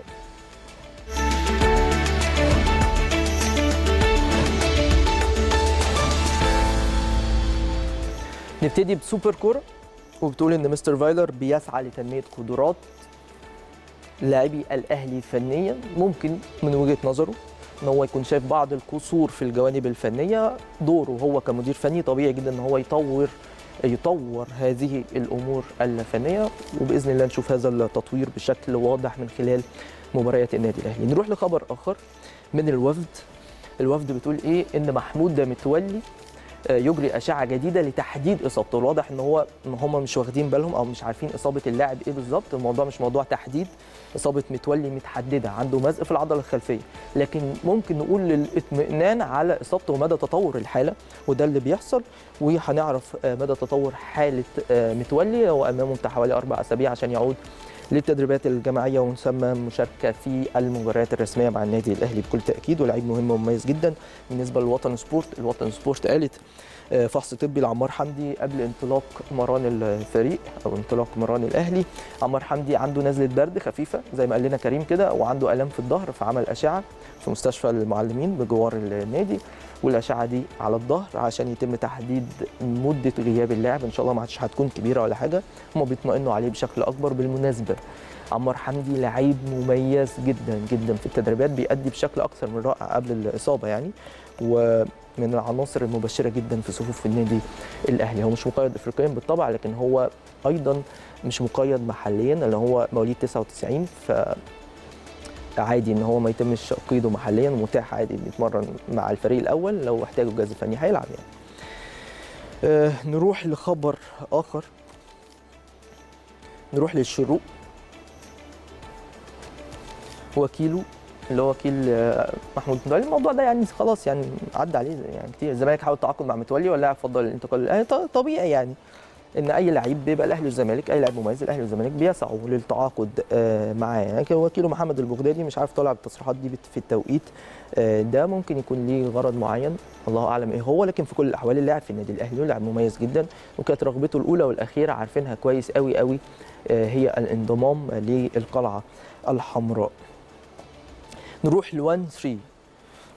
نبتدي بسوبر كورة وبتقول ان مستر فايلر بيسعى لتنميه قدرات لاعبي الاهلي فنيا ممكن من وجهه نظره ان هو يكون شايف بعض القصور في الجوانب الفنيه دوره هو كمدير فني طبيعي جدا ان هو يطور يطور هذه الامور الفنيه وباذن الله نشوف هذا التطوير بشكل واضح من خلال مباريات النادي الاهلي نروح لخبر اخر من الوفد الوفد بتقول ايه ان محمود متولي آه، يجري اشعه جديده لتحديد اصابته الواضح ان هو ان هم مش واخدين بالهم او مش عارفين اصابه اللاعب ايه بالظبط الموضوع مش موضوع تحديد اصابه متولي متحدده عنده مزق في العضله الخلفيه لكن ممكن نقول للاطمئنان على اصابته ومدى تطور الحاله وده اللي بيحصل وهنعرف آه، مدى تطور حاله آه، متولي هو امامه بتاع حوالي اربع اسابيع عشان يعود للتدريبات الجماعيه ونسمى مشاركه في المباريات الرسميه مع النادي الاهلي بكل تاكيد ولاعيب مهم ومميز جدا بالنسبه للوطن سبورت الوطن سبورت قالت آه، فحص طبي لعمار حمدي قبل انطلاق مران الفريق او انطلاق مران الاهلي عمار حمدي عنده نزله برد خفيفه زي ما قال لنا كريم كده وعنده الام في الظهر فعمل اشعه في مستشفى المعلمين بجوار النادي والاشعه دي على الظهر عشان يتم تحديد مده غياب اللاعب ان شاء الله ما عادش هتكون كبيره ولا حاجه هم بيطمئنوا عليه بشكل اكبر بالمناسبه عمار حمدي لعيب مميز جدا جدا في التدريبات بيأدي بشكل اكثر من رائع قبل الاصابه يعني ومن العناصر المبشره جدا في صفوف النادي الاهلي هو مش مقيد افريقيا بالطبع لكن هو ايضا مش مقيد محليا اللي هو مواليد 99 ف عادي ان هو ما يتمش قيده محليا متاح عادي إنه يتمرن مع الفريق الاول لو احتاجه الجهاز الفني هيلعب يعني آه نروح لخبر اخر نروح للشروق وكيله اللي هو وكيل آه، محمود متولي الموضوع ده يعني خلاص يعني عدى عليه يعني كتير الزمالك حاول التعاقد مع متولي واللاعب فضل الانتقال للاهلي ط- طبيعي يعني ان اي لعيب بيبقى الاهلي والزمالك اي لاعب مميز الاهلي والزمالك بيسعوا للتعاقد آه، معاه يعني كان وكيله محمد البغدادي مش عارف طالع بالتصريحات دي بت- في التوقيت آه، ده ممكن يكون ليه غرض معين الله اعلم ايه هو لكن في كل الاحوال اللاعب في النادي الاهلي ولاعب مميز جدا وكانت رغبته الاولى والاخيره عارفينها كويس قوي قوي آه، هي الانضمام للقلعه الحمراء نروح ل 1 3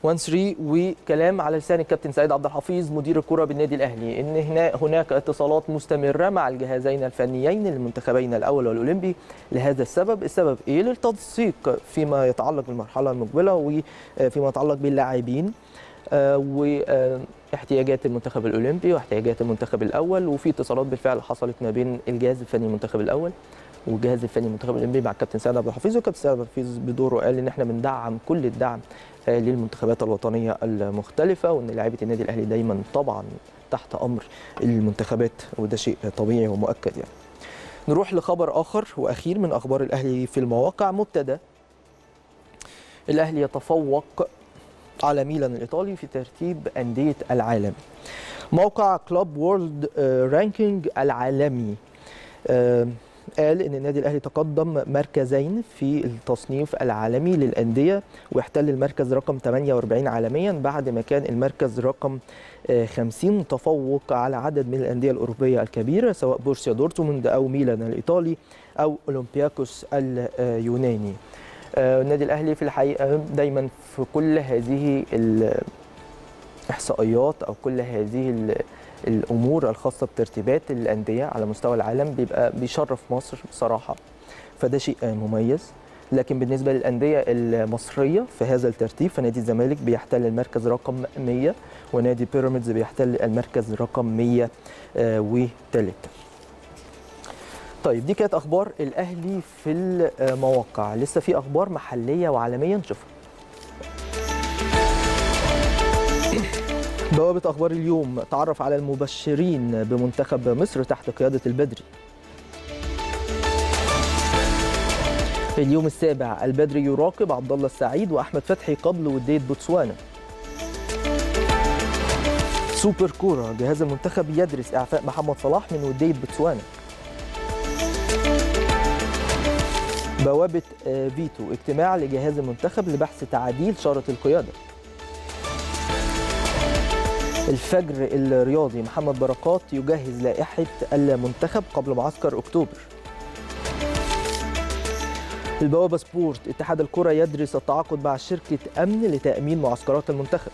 1 3 وكلام على لسان الكابتن سعيد عبد الحفيظ مدير الكره بالنادي الاهلي ان هنا هناك اتصالات مستمره مع الجهازين الفنيين للمنتخبين الاول والاولمبي لهذا السبب السبب ايه للتنسيق فيما يتعلق بالمرحله المقبله وفيما يتعلق باللاعبين آه، واحتياجات المنتخب الاولمبي واحتياجات المنتخب الاول وفي اتصالات بالفعل حصلت ما بين الجهاز الفني المنتخب الاول والجهاز الفني المنتخب الاولمبي مع الكابتن سعد عبد الحفيظ والكابتن سعد عبد الحفيظ بدوره قال ان احنا بندعم كل الدعم آه، للمنتخبات الوطنيه المختلفه وان لاعيبه النادي الاهلي دايما طبعا تحت امر المنتخبات وده شيء طبيعي ومؤكد يعني. نروح لخبر اخر واخير من اخبار الاهلي في المواقع مبتدا الاهلي يتفوق على ميلان الايطالي في ترتيب انديه العالم موقع كلوب وورلد رانكينج العالمي آه، قال ان النادي الاهلي تقدم مركزين في التصنيف العالمي للانديه واحتل المركز رقم 48 عالميا بعد ما كان المركز رقم آه، 50 متفوق على عدد من الانديه الاوروبيه الكبيره سواء بورسيا دورتموند او ميلان الايطالي او اولمبياكوس اليوناني آه، النادي الاهلي في الحقيقه دايما في كل هذه الاحصائيات او كل هذه ال- الامور الخاصه بترتيبات الانديه على مستوى العالم بيبقى بيشرف مصر بصراحه فده شيء مميز لكن بالنسبه للانديه المصريه في هذا الترتيب فنادي الزمالك بيحتل المركز رقم 100 ونادي بيراميدز بيحتل المركز رقم 103 طيب دي كانت اخبار الاهلي في المواقع لسه في اخبار محليه وعالميه نشوفها بوابة أخبار اليوم تعرف على المبشرين بمنتخب مصر تحت قيادة البدري في اليوم السابع البدري يراقب عبد الله السعيد وأحمد فتحي قبل ودية بوتسوانا سوبر كورة جهاز المنتخب يدرس إعفاء محمد صلاح من ودية بوتسوانا بوابة آه، فيتو اجتماع لجهاز المنتخب لبحث تعديل شارة القيادة الفجر الرياضي محمد بركات يجهز لائحة المنتخب قبل معسكر أكتوبر البوابة سبورت اتحاد الكرة يدرس التعاقد مع شركة أمن لتأمين معسكرات المنتخب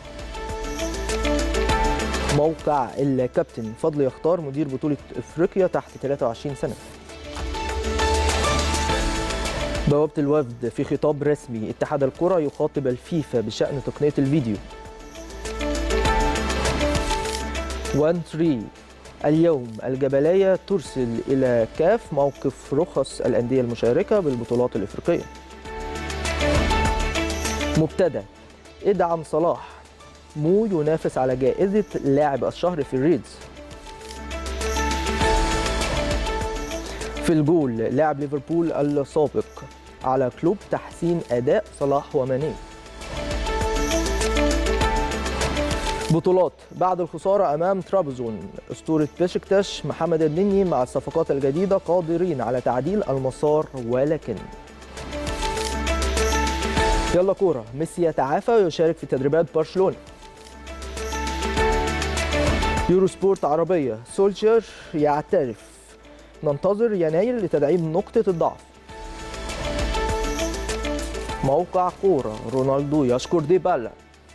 موقع الكابتن فضل يختار مدير بطولة افريقيا تحت 23 سنة بوابة الوفد في خطاب رسمي اتحاد الكرة يخاطب الفيفا بشأن تقنية الفيديو 1 3 اليوم الجبلية ترسل إلى كاف موقف رخص الأندية المشاركة بالبطولات الإفريقية مبتدأ ادعم صلاح مو ينافس على جائزة لاعب الشهر في الريدز في الجول لاعب ليفربول السابق على كلوب تحسين أداء صلاح وماني بطولات بعد الخسارة أمام ترابزون أسطورة بيشكتاش محمد النني مع الصفقات الجديدة قادرين على تعديل المسار ولكن يلا كورة ميسي يتعافى ويشارك في تدريبات برشلونة يورو سبورت عربية سولشير يعترف ننتظر يناير لتدعيم نقطة الضعف موقع كورة رونالدو يشكر ديبالا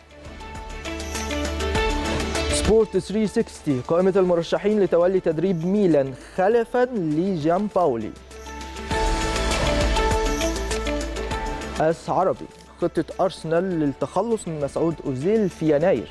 سبورت 360 قائمة المرشحين لتولي تدريب ميلان خلفا لجان باولي اس عربي خطة أرسنال للتخلص من مسعود أوزيل في يناير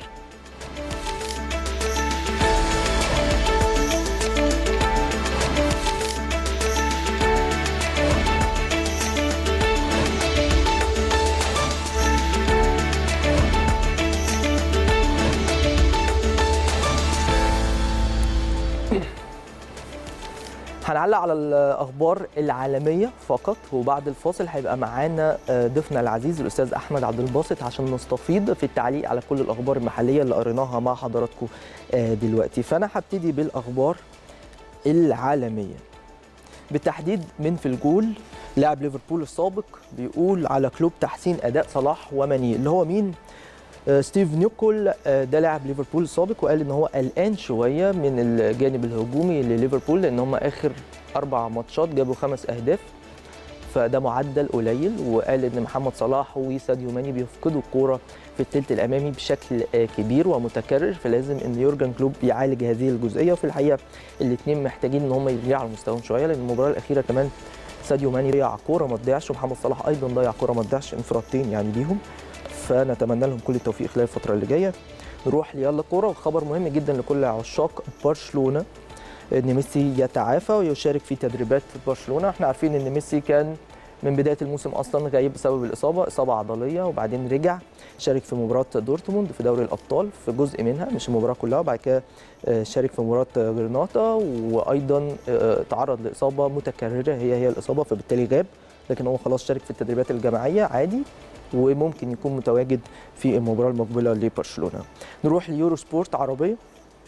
هنعلق على الاخبار العالميه فقط وبعد الفاصل هيبقى معانا آه، ضيفنا العزيز الاستاذ احمد عبد الباسط عشان نستفيض في التعليق على كل الاخبار المحليه اللي قريناها مع حضراتكم آه، دلوقتي فانا هبتدي بالاخبار العالميه بالتحديد من في الجول لاعب ليفربول السابق بيقول على كلوب تحسين اداء صلاح وماني اللي هو مين آه، ستيف نيوكول آه، ده لاعب ليفربول السابق وقال ان هو قلقان شويه من الجانب الهجومي لليفربول لان هم اخر اربع ماتشات جابوا خمس اهداف فده معدل قليل وقال ان محمد صلاح وساديو ماني بيفقدوا الكوره في الثلث الامامي بشكل آه، كبير ومتكرر فلازم ان يورجن كلوب يعالج هذه الجزئيه وفي الحقيقه الاثنين محتاجين ان هم يرجعوا لمستواهم شويه لان المباراه الاخيره كمان ساديو ماني ضيع كوره ما تضيعش ومحمد صلاح ايضا ضيع كوره ما تضيعش انفرادتين يعني ليهم فنتمنى لهم كل التوفيق خلال الفتره اللي جايه نروح ليلا كوره وخبر مهم جدا لكل عشاق برشلونه ان ميسي يتعافى ويشارك في تدريبات برشلونه احنا عارفين ان ميسي كان من بدايه الموسم اصلا غايب بسبب الاصابه اصابه عضليه وبعدين رجع شارك في مباراه دورتموند في دوري الابطال في جزء منها مش المباراه كلها وبعد كده آه، شارك في مباراه غرناطه وايضا آه، تعرض لاصابه متكرره هي هي الاصابه فبالتالي غاب لكن هو خلاص شارك في التدريبات الجماعيه عادي وممكن يكون متواجد في المباراه المقبله لبرشلونه نروح ليورو سبورت عربيه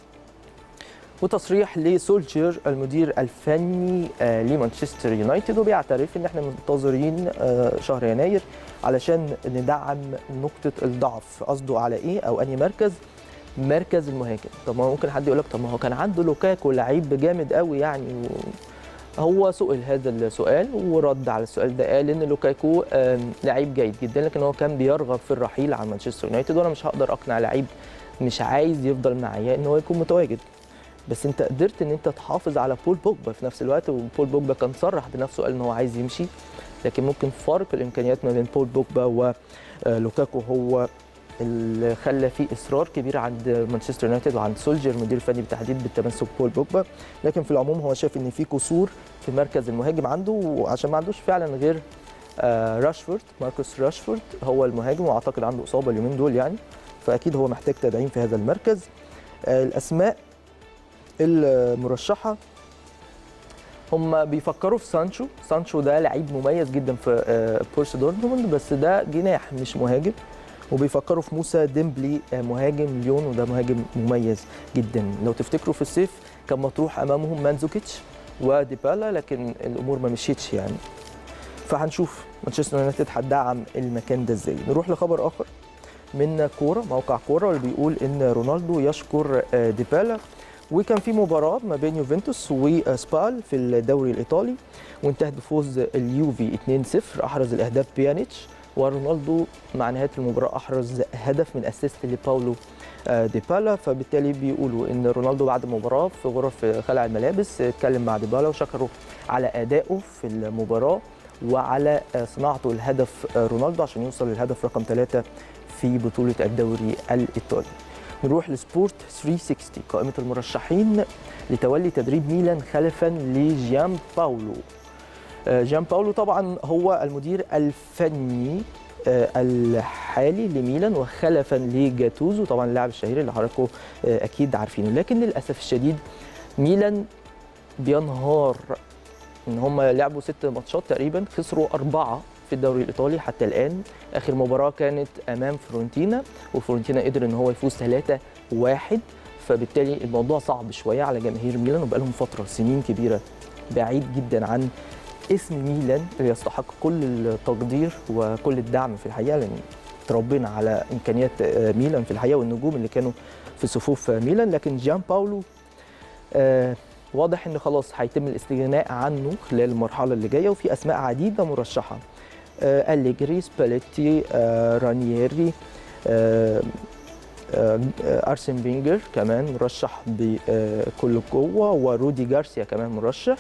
وتصريح لسولشير المدير الفني آه، لمانشستر يونايتد وبيعترف ان احنا منتظرين آه، شهر يناير علشان ندعم نقطه الضعف قصده على ايه او انهي مركز مركز المهاجم طب ما ممكن حد يقول لك طب ما هو كان عنده لوكاكو لعيب جامد قوي يعني و... هو سئل هذا السؤال ورد على السؤال ده قال ان لوكاكو آم، لعيب جيد جدا لكن هو كان بيرغب في الرحيل عن مانشستر يونايتد وانا مش هقدر اقنع لعيب مش عايز يفضل معايا ان هو يكون متواجد بس انت قدرت ان انت تحافظ على بول بوجبا في نفس الوقت وبول بوجبا كان صرح بنفسه قال ان هو عايز يمشي لكن ممكن فارق الامكانيات ما بين بول بوجبا ولوكاكو هو اللي خلى فيه اصرار كبير عند مانشستر يونايتد وعند سولجر المدير الفني بالتحديد بالتمسك بول بوجبا لكن في العموم هو شايف ان في قصور في مركز المهاجم عنده وعشان ما عندوش فعلا غير آه، راشفورد ماركوس راشفورد هو المهاجم واعتقد عنده اصابه اليومين دول يعني فاكيد هو محتاج تدعيم في هذا المركز آه، الاسماء المرشحه هم بيفكروا في سانشو سانشو ده لعيب مميز جدا في آه، بورسا دورتموند بس ده جناح مش مهاجم وبيفكروا في موسى ديمبلي آه، مهاجم ليون وده مهاجم مميز جدا لو تفتكروا في الصيف كان مطروح امامهم مانزوكيتش وديبالا لكن الامور ما مشيتش يعني فهنشوف مانشستر يونايتد هتدعم المكان ده ازاي نروح لخبر اخر من كوره موقع كوره واللي بيقول ان رونالدو يشكر آه، ديبالا وكان في مباراه ما بين يوفنتوس وسبال في الدوري الايطالي وانتهت بفوز اليوفي 2-0 احرز الاهداف بيانيتش ورونالدو مع نهايه المباراه احرز هدف من اسيست لباولو آه، ديبالا فبالتالي بيقولوا ان رونالدو بعد المباراه في غرف خلع الملابس اتكلم مع ديبالا وشكره على ادائه في المباراه وعلى آه، صناعته الهدف آه، رونالدو عشان يوصل للهدف رقم ثلاثة في بطولة الدوري الإيطالي نروح لسبورت 360 قائمة المرشحين لتولي تدريب ميلان خلفا لجيان باولو آه، جيان باولو طبعا هو المدير الفني آه، الحالي لميلان وخلفا لجاتوزو طبعا اللاعب الشهير اللي حضراتكم آه، اكيد عارفينه لكن للاسف الشديد ميلان بينهار ان هم لعبوا ست ماتشات تقريبا خسروا اربعه في الدوري الايطالي حتى الان اخر مباراه كانت امام فيورنتينا وفيورنتينا قدر ان هو يفوز 3 1 فبالتالي الموضوع صعب شويه على جماهير ميلان وبقى لهم فتره سنين كبيره بعيد جدا عن اسم ميلان اللي يستحق كل التقدير وكل الدعم في الحقيقه لان تربينا على امكانيات آه، ميلان في الحقيقه والنجوم اللي كانوا في صفوف آه، ميلان لكن جان باولو آه واضح ان خلاص هيتم الاستغناء عنه خلال المرحله اللي جايه وفي اسماء عديده مرشحه آه أليجري سباليتي آه رانييري آه آه ارسن فينجر كمان مرشح بكل قوه ورودي جارسيا كمان مرشح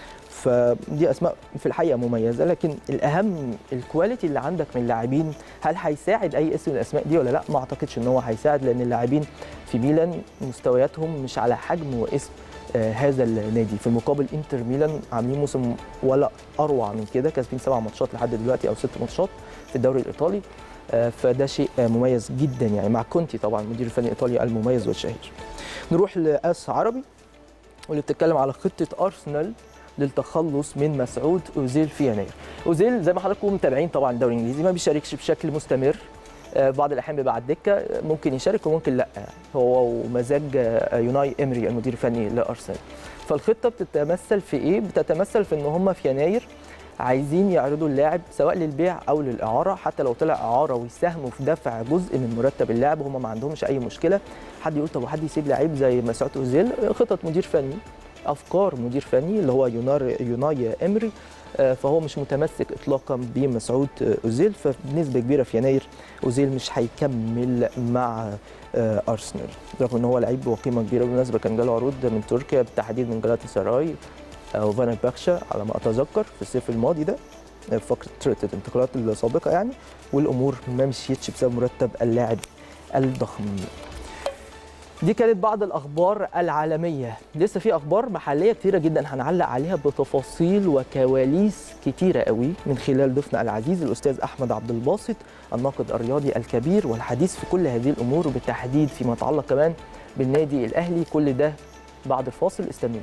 فدي اسماء في الحقيقه مميزه لكن الاهم الكواليتي اللي عندك من اللاعبين هل هيساعد اي اسم من الاسماء دي ولا لا ما اعتقدش ان هو هيساعد لان اللاعبين في ميلان مستوياتهم مش على حجم واسم آه، هذا النادي في المقابل انتر ميلان عاملين موسم ولا اروع من كده كاسبين سبع ماتشات لحد دلوقتي او ست ماتشات في الدوري الايطالي آه، فده شيء آه، مميز جدا يعني مع كونتي طبعا المدير الفني الايطالي المميز والشهير نروح لاس عربي واللي بتتكلم على خطه ارسنال للتخلص من مسعود اوزيل في يناير اوزيل زي ما حضراتكم متابعين طبعا الدوري الانجليزي ما بيشاركش بشكل مستمر آه، بعض الاحيان بيبقى على الدكه آه، ممكن يشارك وممكن لا هو ومزاج آه، يوناي امري المدير الفني لارسنال فالخطه بتتمثل في ايه بتتمثل في ان هم في يناير عايزين يعرضوا اللاعب سواء للبيع او للاعاره حتى لو طلع اعاره ويساهموا في دفع جزء من مرتب اللاعب هم ما عندهمش اي مشكله حد يقول طب وحد يسيب لعيب زي مسعود اوزيل خطط مدير فني افكار مدير فني اللي هو يونار يوناي امري آه، فهو مش متمسك اطلاقا بمسعود آه، اوزيل فبنسبه كبيره في يناير اوزيل مش هيكمل مع آه، ارسنال رغم ان هو لعيب وقيمه كبيره بالمناسبه كان جاله عروض من تركيا بالتحديد من جلاتا سراي او فانا باكشا على ما اتذكر في الصيف الماضي ده آه، في فقره الانتقالات السابقه يعني والامور ما مشيتش بسبب مرتب اللاعب الضخم دي كانت بعض الاخبار العالميه لسه في اخبار محليه كتيره جدا هنعلق عليها بتفاصيل وكواليس كتيره قوي من خلال ضيفنا العزيز الاستاذ احمد عبد الباسط الناقد الرياضي الكبير والحديث في كل هذه الامور وبالتحديد فيما يتعلق كمان بالنادي الاهلي كل ده بعد الفاصل استنوني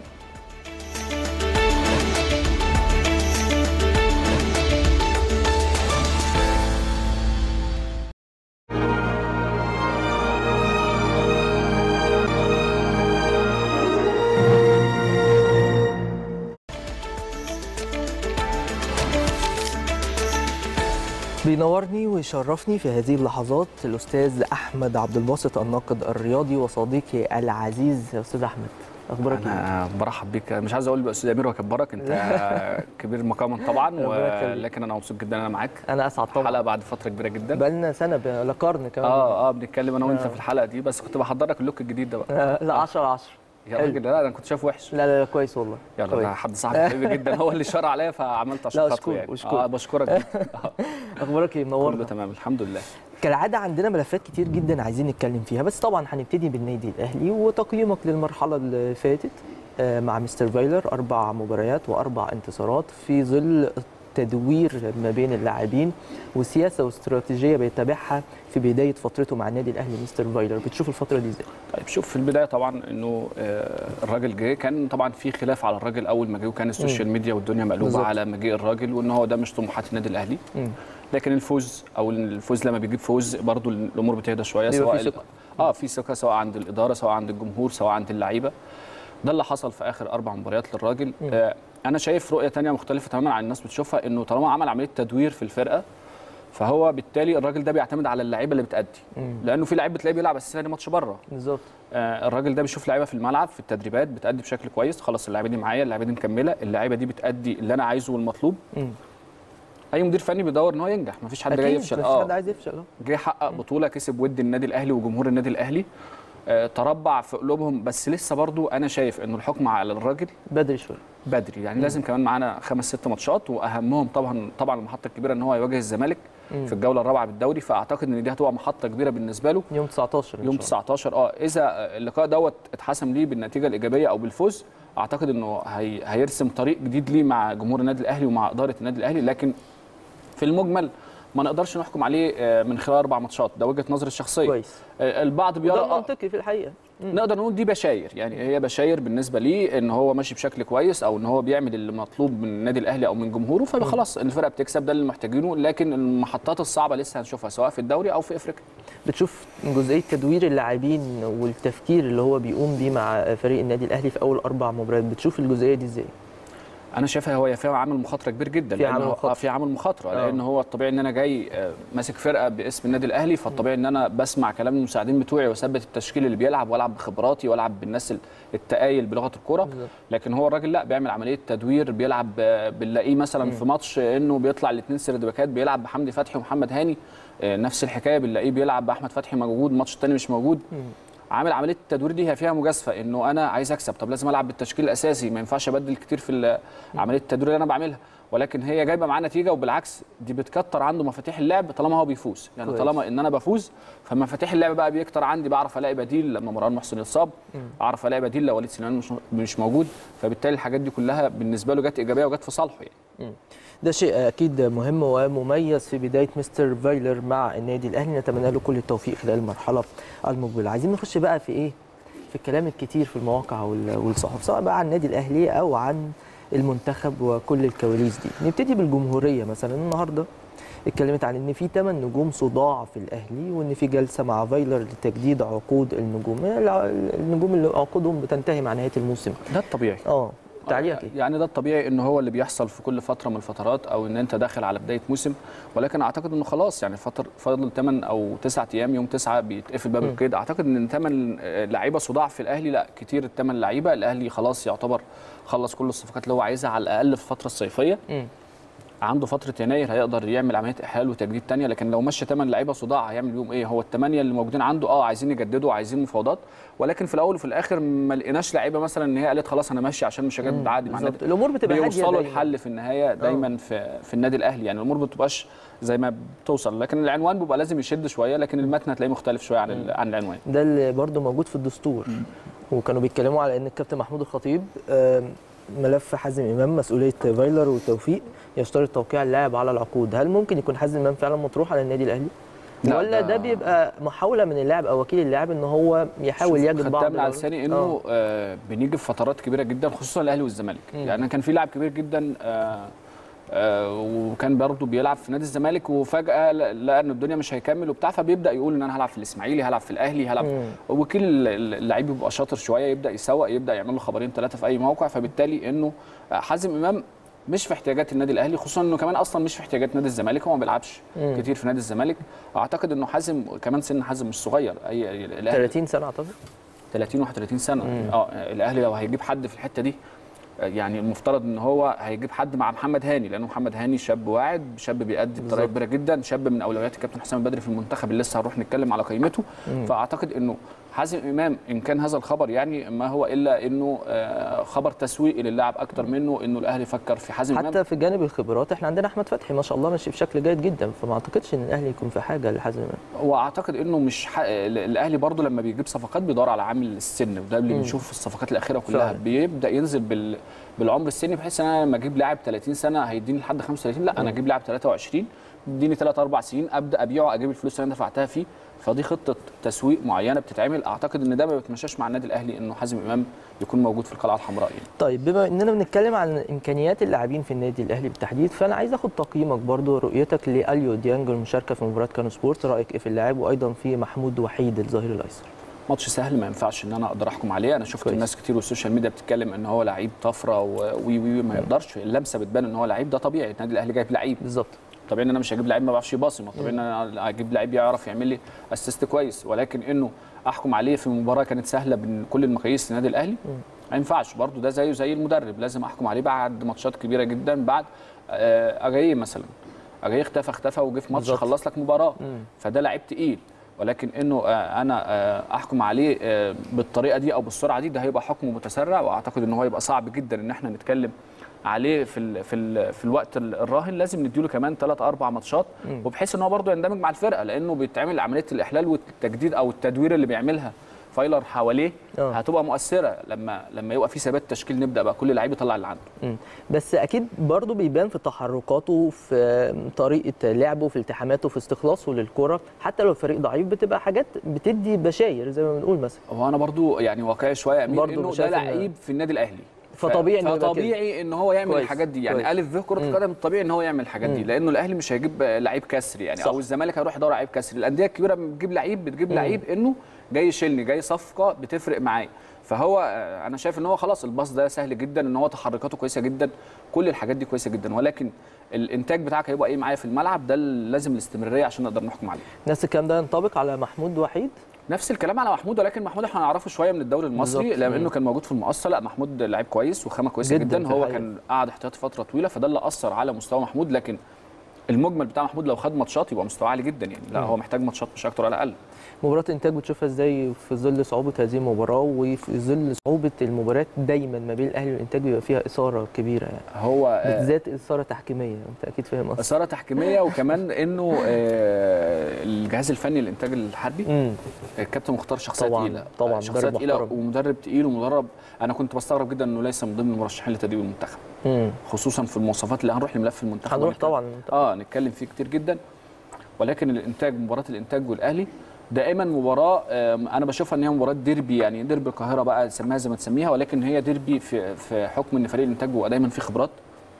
بينورني ويشرفني في هذه اللحظات الاستاذ احمد عبد الباسط الناقد الرياضي وصديقي العزيز يا استاذ احمد اخبارك ايه انا برحب بيك مش عايز اقول استاذ امير واكبرك انت كبير مقاما طبعا ربنا يخليك. ولكن انا مبسوط جدا ان انا معاك انا اسعد طبعا حلقه بعد فتره كبيره جدا بقالنا سنه ب- لا قرن كمان اه اه بنتكلم انا وانت آه. في الحلقه دي بس كنت بحضر لك اللوك الجديد ده بقى آه، لا 10 10 يا حلو. راجل لا انا كنت شايفه وحش لا لا لا كويس والله يلا كويس. ده حد صاحبي حبيبي جدا هو اللي شرع عليا فعملت عشان لا، خاطره أشكرك، يعني أشكرك. اه بشكرك جدا آه، اخبارك ايه كله منورنا تمام الحمد لله كالعاده عندنا ملفات كتير جدا عايزين نتكلم فيها بس طبعا هنبتدي بالنادي الاهلي وتقييمك للمرحله اللي فاتت آه، مع مستر فايلر اربع مباريات واربع انتصارات في ظل تدوير ما بين اللاعبين وسياسه واستراتيجيه بيتبعها في بدايه فترته مع النادي الاهلي مستر فايلر بتشوف الفتره دي ازاي؟ طيب شوف في البدايه طبعا انه آه، الراجل جه كان طبعا في خلاف على الراجل اول ما جه وكان السوشيال ميديا والدنيا مقلوبه بالظبط. على مجيء الراجل وان هو ده مش طموحات النادي الاهلي مم. لكن الفوز او الفوز لما بيجيب فوز برضو الامور بتهدى شويه بيبقى سواء في ال- ثقة. اه في ثقه سواء عند الاداره سواء عند الجمهور سواء عند اللعيبه ده اللي حصل في اخر اربع مباريات للراجل مم. آه انا شايف رؤيه تانية مختلفه تماما عن الناس بتشوفها انه طالما عمل عمليه تدوير في الفرقه فهو بالتالي الراجل ده بيعتمد على اللعيبه اللي بتأدي مم. لانه في لعيب بتلاقيه بيلعب اساسي ماتش بره بالظبط آه، الراجل ده بيشوف لعيبه في الملعب في التدريبات بتأدي بشكل كويس خلاص اللعيبه دي معايا اللعيبه دي مكمله اللعيبه دي بتأدي اللي انا عايزه والمطلوب مم. اي مدير فني بيدور ان هو ينجح مفيش حد جاي اكيد يفشل مفيش حد عايز يفشل اه جه حقق بطوله كسب ود النادي الاهلي وجمهور النادي الاهلي آه، تربع في قلوبهم بس لسه برضو انا شايف انه الحكم على الراجل بدري شويه بدري يعني لازم كمان معانا خمس ست ماتشات واهمهم طبعا طبعا المحطه الكبيره ان هو يواجه الزمالك مم. في الجوله الرابعه بالدوري فاعتقد ان دي هتبقى محطه كبيره بالنسبه له يوم 19 إن يوم شاء الله. 19 اه اذا اللقاء دوت اتحسم ليه بالنتيجه الايجابيه او بالفوز اعتقد انه هي هيرسم طريق جديد ليه مع جمهور النادي الاهلي ومع اداره النادي الاهلي لكن في المجمل ما نقدرش نحكم عليه آه، من خلال اربع ماتشات ده وجهه نظري الشخصيه كويس آه، البعض بيرى ده آه، منطقي في الحقيقه مم. نقدر نقول دي بشاير يعني هي بشاير بالنسبه ليه ان هو ماشي بشكل كويس او ان هو بيعمل اللي مطلوب من النادي الاهلي او من جمهوره فخلاص الفرقه بتكسب ده اللي محتاجينه لكن المحطات الصعبه لسه هنشوفها سواء في الدوري او في افريقيا بتشوف جزئيه تدوير اللاعبين والتفكير اللي هو بيقوم بيه مع فريق النادي الاهلي في اول اربع مباريات بتشوف الجزئيه دي ازاي؟ انا شايفها هو فيها عامل مخاطره كبير جدا في لأن عامل هو- مخاطرة. آه، في عامل مخاطره آه. لان هو الطبيعي ان انا جاي آه، ماسك فرقه باسم النادي الاهلي فالطبيعي ان انا بسمع كلام المساعدين بتوعي واثبت التشكيل اللي بيلعب والعب بخبراتي والعب بالناس ال- التقايل بلغه الكوره بالظبط. لكن هو الراجل لا بيعمل عمليه تدوير بيلعب آه، بنلاقيه مثلا في ماتش انه بيطلع الاثنين سرد باكات بيلعب بحمدي فتحي ومحمد هاني آه، نفس الحكايه بنلاقيه بيلعب باحمد فتحي موجود الماتش الثاني مش موجود عامل عمليه التدوير دي هي فيها مجازفه انه انا عايز اكسب طب لازم العب بالتشكيل الاساسي ما ينفعش ابدل كتير في ال- عمليه التدوير اللي انا بعملها ولكن هي جايبه معاه نتيجه وبالعكس دي بتكتر عنده مفاتيح اللعب طالما هو بيفوز يعني كويس. طالما ان انا بفوز فمفاتيح اللعب بقى بيكتر عندي بعرف الاقي بديل لما مروان محسن يتصاب اعرف الاقي بديل لو وليد سليمان مش مش موجود فبالتالي الحاجات دي كلها بالنسبه له جت ايجابيه وجت في صالحه يعني ده شيء اكيد مهم ومميز في بدايه مستر فايلر مع النادي الاهلي نتمنى له كل التوفيق خلال المرحله المقبله عايزين نخش بقى في ايه في الكلام الكتير في المواقع وال- والصحف سواء بقى عن النادي الاهلي او عن المنتخب وكل الكواليس دي نبتدي بالجمهوريه مثلا النهارده اتكلمت عن ان في 8 نجوم صداع في الاهلي وان في جلسه مع فايلر لتجديد عقود النجوم الع- النجوم اللي عقودهم بتنتهي مع نهايه الموسم ده الطبيعي اه تعليقك ايه يعني ده الطبيعي ان هو اللي بيحصل في كل فتره من الفترات او ان انت داخل على بدايه موسم ولكن اعتقد انه خلاص يعني فتر فاضل 8 او 9 ايام يوم 9 بيتقفل باب م. القيد اعتقد ان 8 لعيبه صداع في الاهلي لا كتير الثمان لعيبه الاهلي خلاص يعتبر خلص كل الصفقات اللي هو عايزها على الاقل في الفتره الصيفيه مم. عنده فتره يناير هيقدر يعمل عمليه احلال وتجديد تانية لكن لو مشى 8 لعيبه صداع هيعمل بيهم ايه هو الثمانيه اللي موجودين عنده اه عايزين يجددوا عايزين مفاوضات ولكن في الاول وفي الاخر ما لقيناش لعيبه مثلا ان هي قالت خلاص انا ماشي عشان مش هجدد عادي مع بالظبط النادي الامور بتبقى هاديه بيوصلوا دايماً. الحل في النهايه دايما في في النادي الاهلي يعني الامور ما بتبقاش زي ما بتوصل لكن العنوان بيبقى لازم يشد شويه لكن المتن هتلاقيه مختلف شويه عن ال- عن العنوان ده اللي برضه موجود في الدستور وكانوا بيتكلموا على ان الكابتن محمود الخطيب آم، ملف حازم امام مسؤوليه فايلر وتوفيق يشترط توقيع اللاعب على العقود هل ممكن يكون حازم امام فعلا مطروح على النادي الاهلي لا، ولا ده- ده بيبقى محاوله من اللاعب او وكيل اللاعب ان هو يحاول شوف، يجد بعض خدتها من على الأوراق؟ لساني آه. انه آه بنيجي في فترات كبيره جدا خصوصا الاهلي والزمالك مم. يعني كان في لاعب كبير جدا آه آه وكان برضه بيلعب في نادي الزمالك وفجاه ل- لقى ان الدنيا مش هيكمل وبتاع فبيبدا يقول ان انا هلعب في الاسماعيلي هلعب في الاهلي هلعب مم. وكيل ال- اللعيب بيبقى شاطر شويه يبدا يسوق يبدا يعمل له خبرين ثلاثه في اي موقع فبالتالي انه حازم امام مش في احتياجات النادي الاهلي خصوصا انه كمان اصلا مش في احتياجات نادي الزمالك هو ما بيلعبش مم. كتير في نادي الزمالك اعتقد انه حازم كمان سن حازم مش صغير اي الاهلي 30 سنه اعتقد 30 31 سنه مم. اه الاهلي لو هيجيب حد في الحته دي آه، يعني المفترض ان هو هيجيب حد مع محمد هاني لانه محمد هاني شاب واعد شاب بيأدي بطريقه بالظبط. كبيره جدا شاب من اولويات الكابتن حسام البدري في المنتخب اللي لسه هنروح نتكلم على قيمته مم. فاعتقد انه حازم امام ان كان هذا الخبر يعني ما هو الا انه آه، خبر تسويقي للاعب اكتر منه انه الاهلي فكر في حازم امام حتى في جانب الخبرات احنا عندنا احمد فتحي ما شاء الله ماشي بشكل جيد جدا فما اعتقدش ان الاهلي يكون في حاجه لحازم امام واعتقد انه مش ح... الاهلي برضو لما بيجيب صفقات بيدور على عامل السن وده اللي مم. بنشوفه في الصفقات الاخيره كلها فعلا. بيبدا ينزل بال... بالعمر السني بحيث ان انا لما اجيب لاعب 30 سنه هيديني لحد 35 لا انا اجيب لاعب 23 يديني 3 4 سنين ابدا ابيعه اجيب الفلوس اللي انا دفعتها فيه فدي خطه تسويق معينه بتتعمل اعتقد ان ده ما بيتمشاش مع النادي الاهلي انه حازم امام يكون موجود في القلعه الحمراء يعني. طيب بما اننا بنتكلم عن امكانيات اللاعبين في النادي الاهلي بالتحديد فانا عايز اخد تقييمك برضو رؤيتك لاليو ديانج المشاركه في مباراه كانو سبورت رايك ايه في اللاعب وايضا في محمود وحيد الظهير الايسر ماتش سهل ما ينفعش ان انا اقدر احكم عليه انا شفت كويس. الناس كتير والسوشيال ميديا بتتكلم ان هو لعيب طفره وي وي ما يقدرش اللمسه بتبان ان هو لعيب ده طبيعي النادي الاهلي جايب لعيب بالظبط طبيعي ان انا مش هجيب لعيب ما بيعرفش يباصي ما طبيعي ان انا اجيب لعيب يعرف يعمل لي اسيست كويس ولكن انه احكم عليه في مباراه كانت سهله من كل المقاييس للنادي الاهلي ما ينفعش برضو ده زيه زي المدرب لازم احكم عليه بعد ماتشات كبيره جدا بعد آه، اجاييه مثلا اجاييه اختفى اختفى وجه في ماتش بالظبط. خلص لك مباراه مم. فده لعيب تقيل ولكن انه آه، انا آه، احكم عليه آه، بالطريقه دي او بالسرعه دي ده هيبقى حكم متسرع واعتقد ان هو يبقى صعب جدا ان احنا نتكلم عليه في ال في ال في الوقت ال- الراهن لازم نديله كمان ثلاث اربع ماتشات مم. وبحيث ان هو برضه يندمج مع الفرقه لانه بيتعمل عمليه الاحلال والتجديد او التدوير اللي بيعملها فايلر حواليه آه. هتبقى مؤثره لما لما يبقى في ثبات تشكيل نبدا بقى كل لعيب يطلع اللي عنده مم. بس اكيد برضو بيبان في تحركاته في طريقه لعبه في التحاماته في استخلاصه للكره حتى لو الفريق ضعيف بتبقى حاجات بتدي بشاير زي ما بنقول مثلا هو انا برضو يعني واقعي شويه يا امير برضو انه ده شايف إن- لعيب في النادي الاهلي فطبيعي إنه يبقى كده. فطبيعي ان هو يعمل كويس، الحاجات دي يعني كويس. الف ب كره مم. القدم الطبيعي ان هو يعمل الحاجات دي مم. لانه الاهلي مش هيجيب لعيب كسر يعني صح. او الزمالك هيروح يدور على لعيب كسر الانديه الكبيره لما بتجيب لعيب بتجيب مم. لعيب انه جاي يشيلني جاي صفقه بتفرق معايا فهو آه، انا شايف ان هو خلاص الباص ده سهل جدا ان هو تحركاته كويسه جدا كل الحاجات دي كويسه جدا ولكن الانتاج بتاعك هيبقى ايه معايا في الملعب ده اللي لازم الاستمراريه عشان نقدر نحكم عليه نفس الكلام ده ينطبق على محمود وحيد نفس الكلام على محمود ولكن محمود احنا نعرفه شويه من الدوري المصري بالظبط. لانه مم. كان موجود في المقصه لا محمود لعيب كويس وخامه كويسه جداً جدا, في هو الحقيقة. كان قاعد احتياطي فتره طويله فده اللي اثر على مستوى محمود لكن المجمل بتاع محمود لو خد ماتشات يبقى مستواه عالي جدا يعني لا مم. هو محتاج ماتشات مش اكتر ولا اقل مباراة الإنتاج بتشوفها إزاي في ظل صعوبة هذه المباراة وفي ظل صعوبة المباريات دايما ما بين الأهلي والإنتاج بيبقى فيها إثارة كبيرة يعني هو آه، بالذات إثارة تحكيمية أنت أكيد فاهم قصدي اثاره تحكيميه وكمان انه آه، الجهاز الفني للانتاج الحربي امم الكابتن مختار شخصيه طبعاً، تقيله طبعاً، آه، شخصيه مدرب تقيله محترم. ومدرب تقيل ومدرب انا كنت بستغرب جدا انه ليس من ضمن المرشحين لتدريب المنتخب امم خصوصا في المواصفات اللي هنروح لملف المنتخب هنروح ونتكلم. طبعا اه نتكلم فيه كتير جدا ولكن الانتاج مباراه الانتاج والاهلي دائما مباراه آم، انا بشوفها ان هي مباراه ديربي يعني ديربي القاهره بقى سميها زي ما تسميها ولكن هي ديربي في في حكم ان فريق الانتاج بيبقى دايما فيه خبرات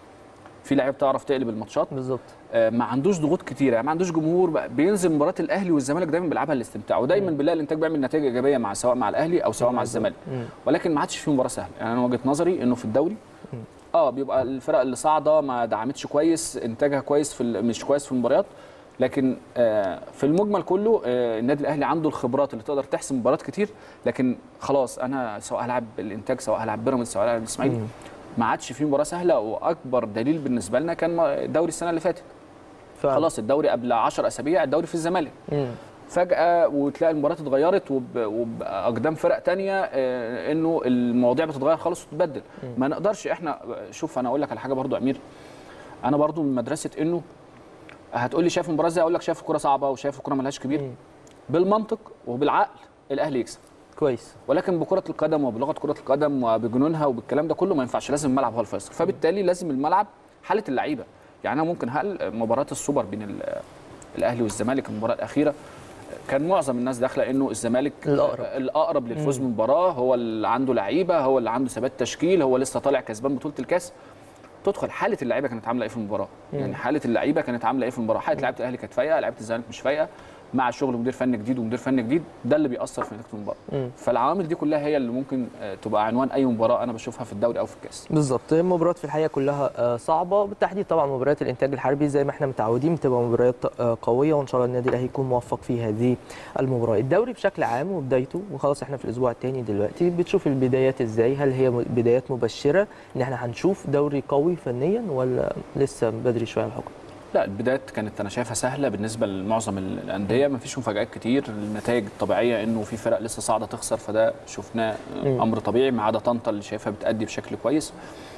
في لعيبه بتعرف تقلب الماتشات بالظبط آه، ما عندوش ضغوط كتيره يعني ما عندوش جمهور بقى بينزل مباراه الاهلي والزمالك دايما بيلعبها الاستمتاع ودايما بنلاقي الانتاج بيعمل نتائج ايجابيه مع سواء مع الاهلي او سواء مع الزمالك مم. ولكن ما عادش في مباراه سهله يعني انا وجهه نظري انه في الدوري اه بيبقى الفرق اللي صاعده ما دعمتش كويس انتاجها كويس في ال- مش كويس في المباريات لكن آه في المجمل كله آه النادي الاهلي عنده الخبرات اللي تقدر تحسم مباريات كتير لكن خلاص انا سواء هلعب الانتاج سواء هلعب بيراميدز سواء هلعب الاسماعيلي مم. ما عادش في مباراه سهله واكبر دليل بالنسبه لنا كان الدوري السنه اللي فاتت فعلا. خلاص الدوري قبل 10 اسابيع الدوري في الزمالك مم. فجاه وتلاقي المباراه اتغيرت وب- وباقدام فرق تانية آه، انه المواضيع بتتغير خالص وتتبدل ما نقدرش احنا شوف انا اقول لك على حاجه برضو يا امير انا برضو من مدرسه انه هتقول لي شايف المباراه ازاي اقول لك شايف الكوره صعبه وشايف الكوره ملهاش كبير مم. بالمنطق وبالعقل الاهلي يكسب كويس ولكن بكره القدم وبلغه كره القدم وبجنونها وبالكلام ده كله ما ينفعش لازم الملعب هو الفيصل فبالتالي لازم الملعب حاله اللعيبه يعني انا ممكن هل مباراه السوبر بين ال- الاهلي والزمالك المباراه الاخيره كان معظم الناس داخله انه الزمالك الأقرب. الاقرب للفوز من المباراه هو اللي عنده لعيبه هو اللي عنده ثبات تشكيل هو لسه طالع كسبان بطوله الكاس تدخل حاله اللعيبه كانت عامله ايه في المباراه يعني حاله اللعيبه كانت عامله ايه في المباراه حاله لعيبه الاهلي كانت فايقه لعيبه الزمالك مش فايقه مع شغل مدير فني جديد ومدير فني جديد ده اللي بيأثر في نتيجه المباراه مم. فالعوامل دي كلها هي اللي ممكن آه، تبقى عنوان اي مباراه انا بشوفها في الدوري او في الكاس بالظبط المباريات في الحقيقه كلها آه، صعبه بالتحديد طبعا مباريات الانتاج الحربي زي ما احنا متعودين بتبقى مباريات آه، قويه وان شاء الله النادي الاهلي يكون موفق في هذه المباراه الدوري بشكل عام وبدايته وخلاص احنا في الاسبوع الثاني دلوقتي بتشوف البدايات ازاي هل هي م- بدايات مبشره ان احنا هنشوف دوري قوي فنيا ولا لسه بدري شويه على الحكم لا البدايات كانت انا شايفها سهله بالنسبه لمعظم ال- الانديه ما فيش مفاجات كتير النتائج الطبيعيه انه في فرق لسه صاعده تخسر فده شفناه آه، مم. امر طبيعي ما عدا طنطا اللي شايفها بتأدي بشكل كويس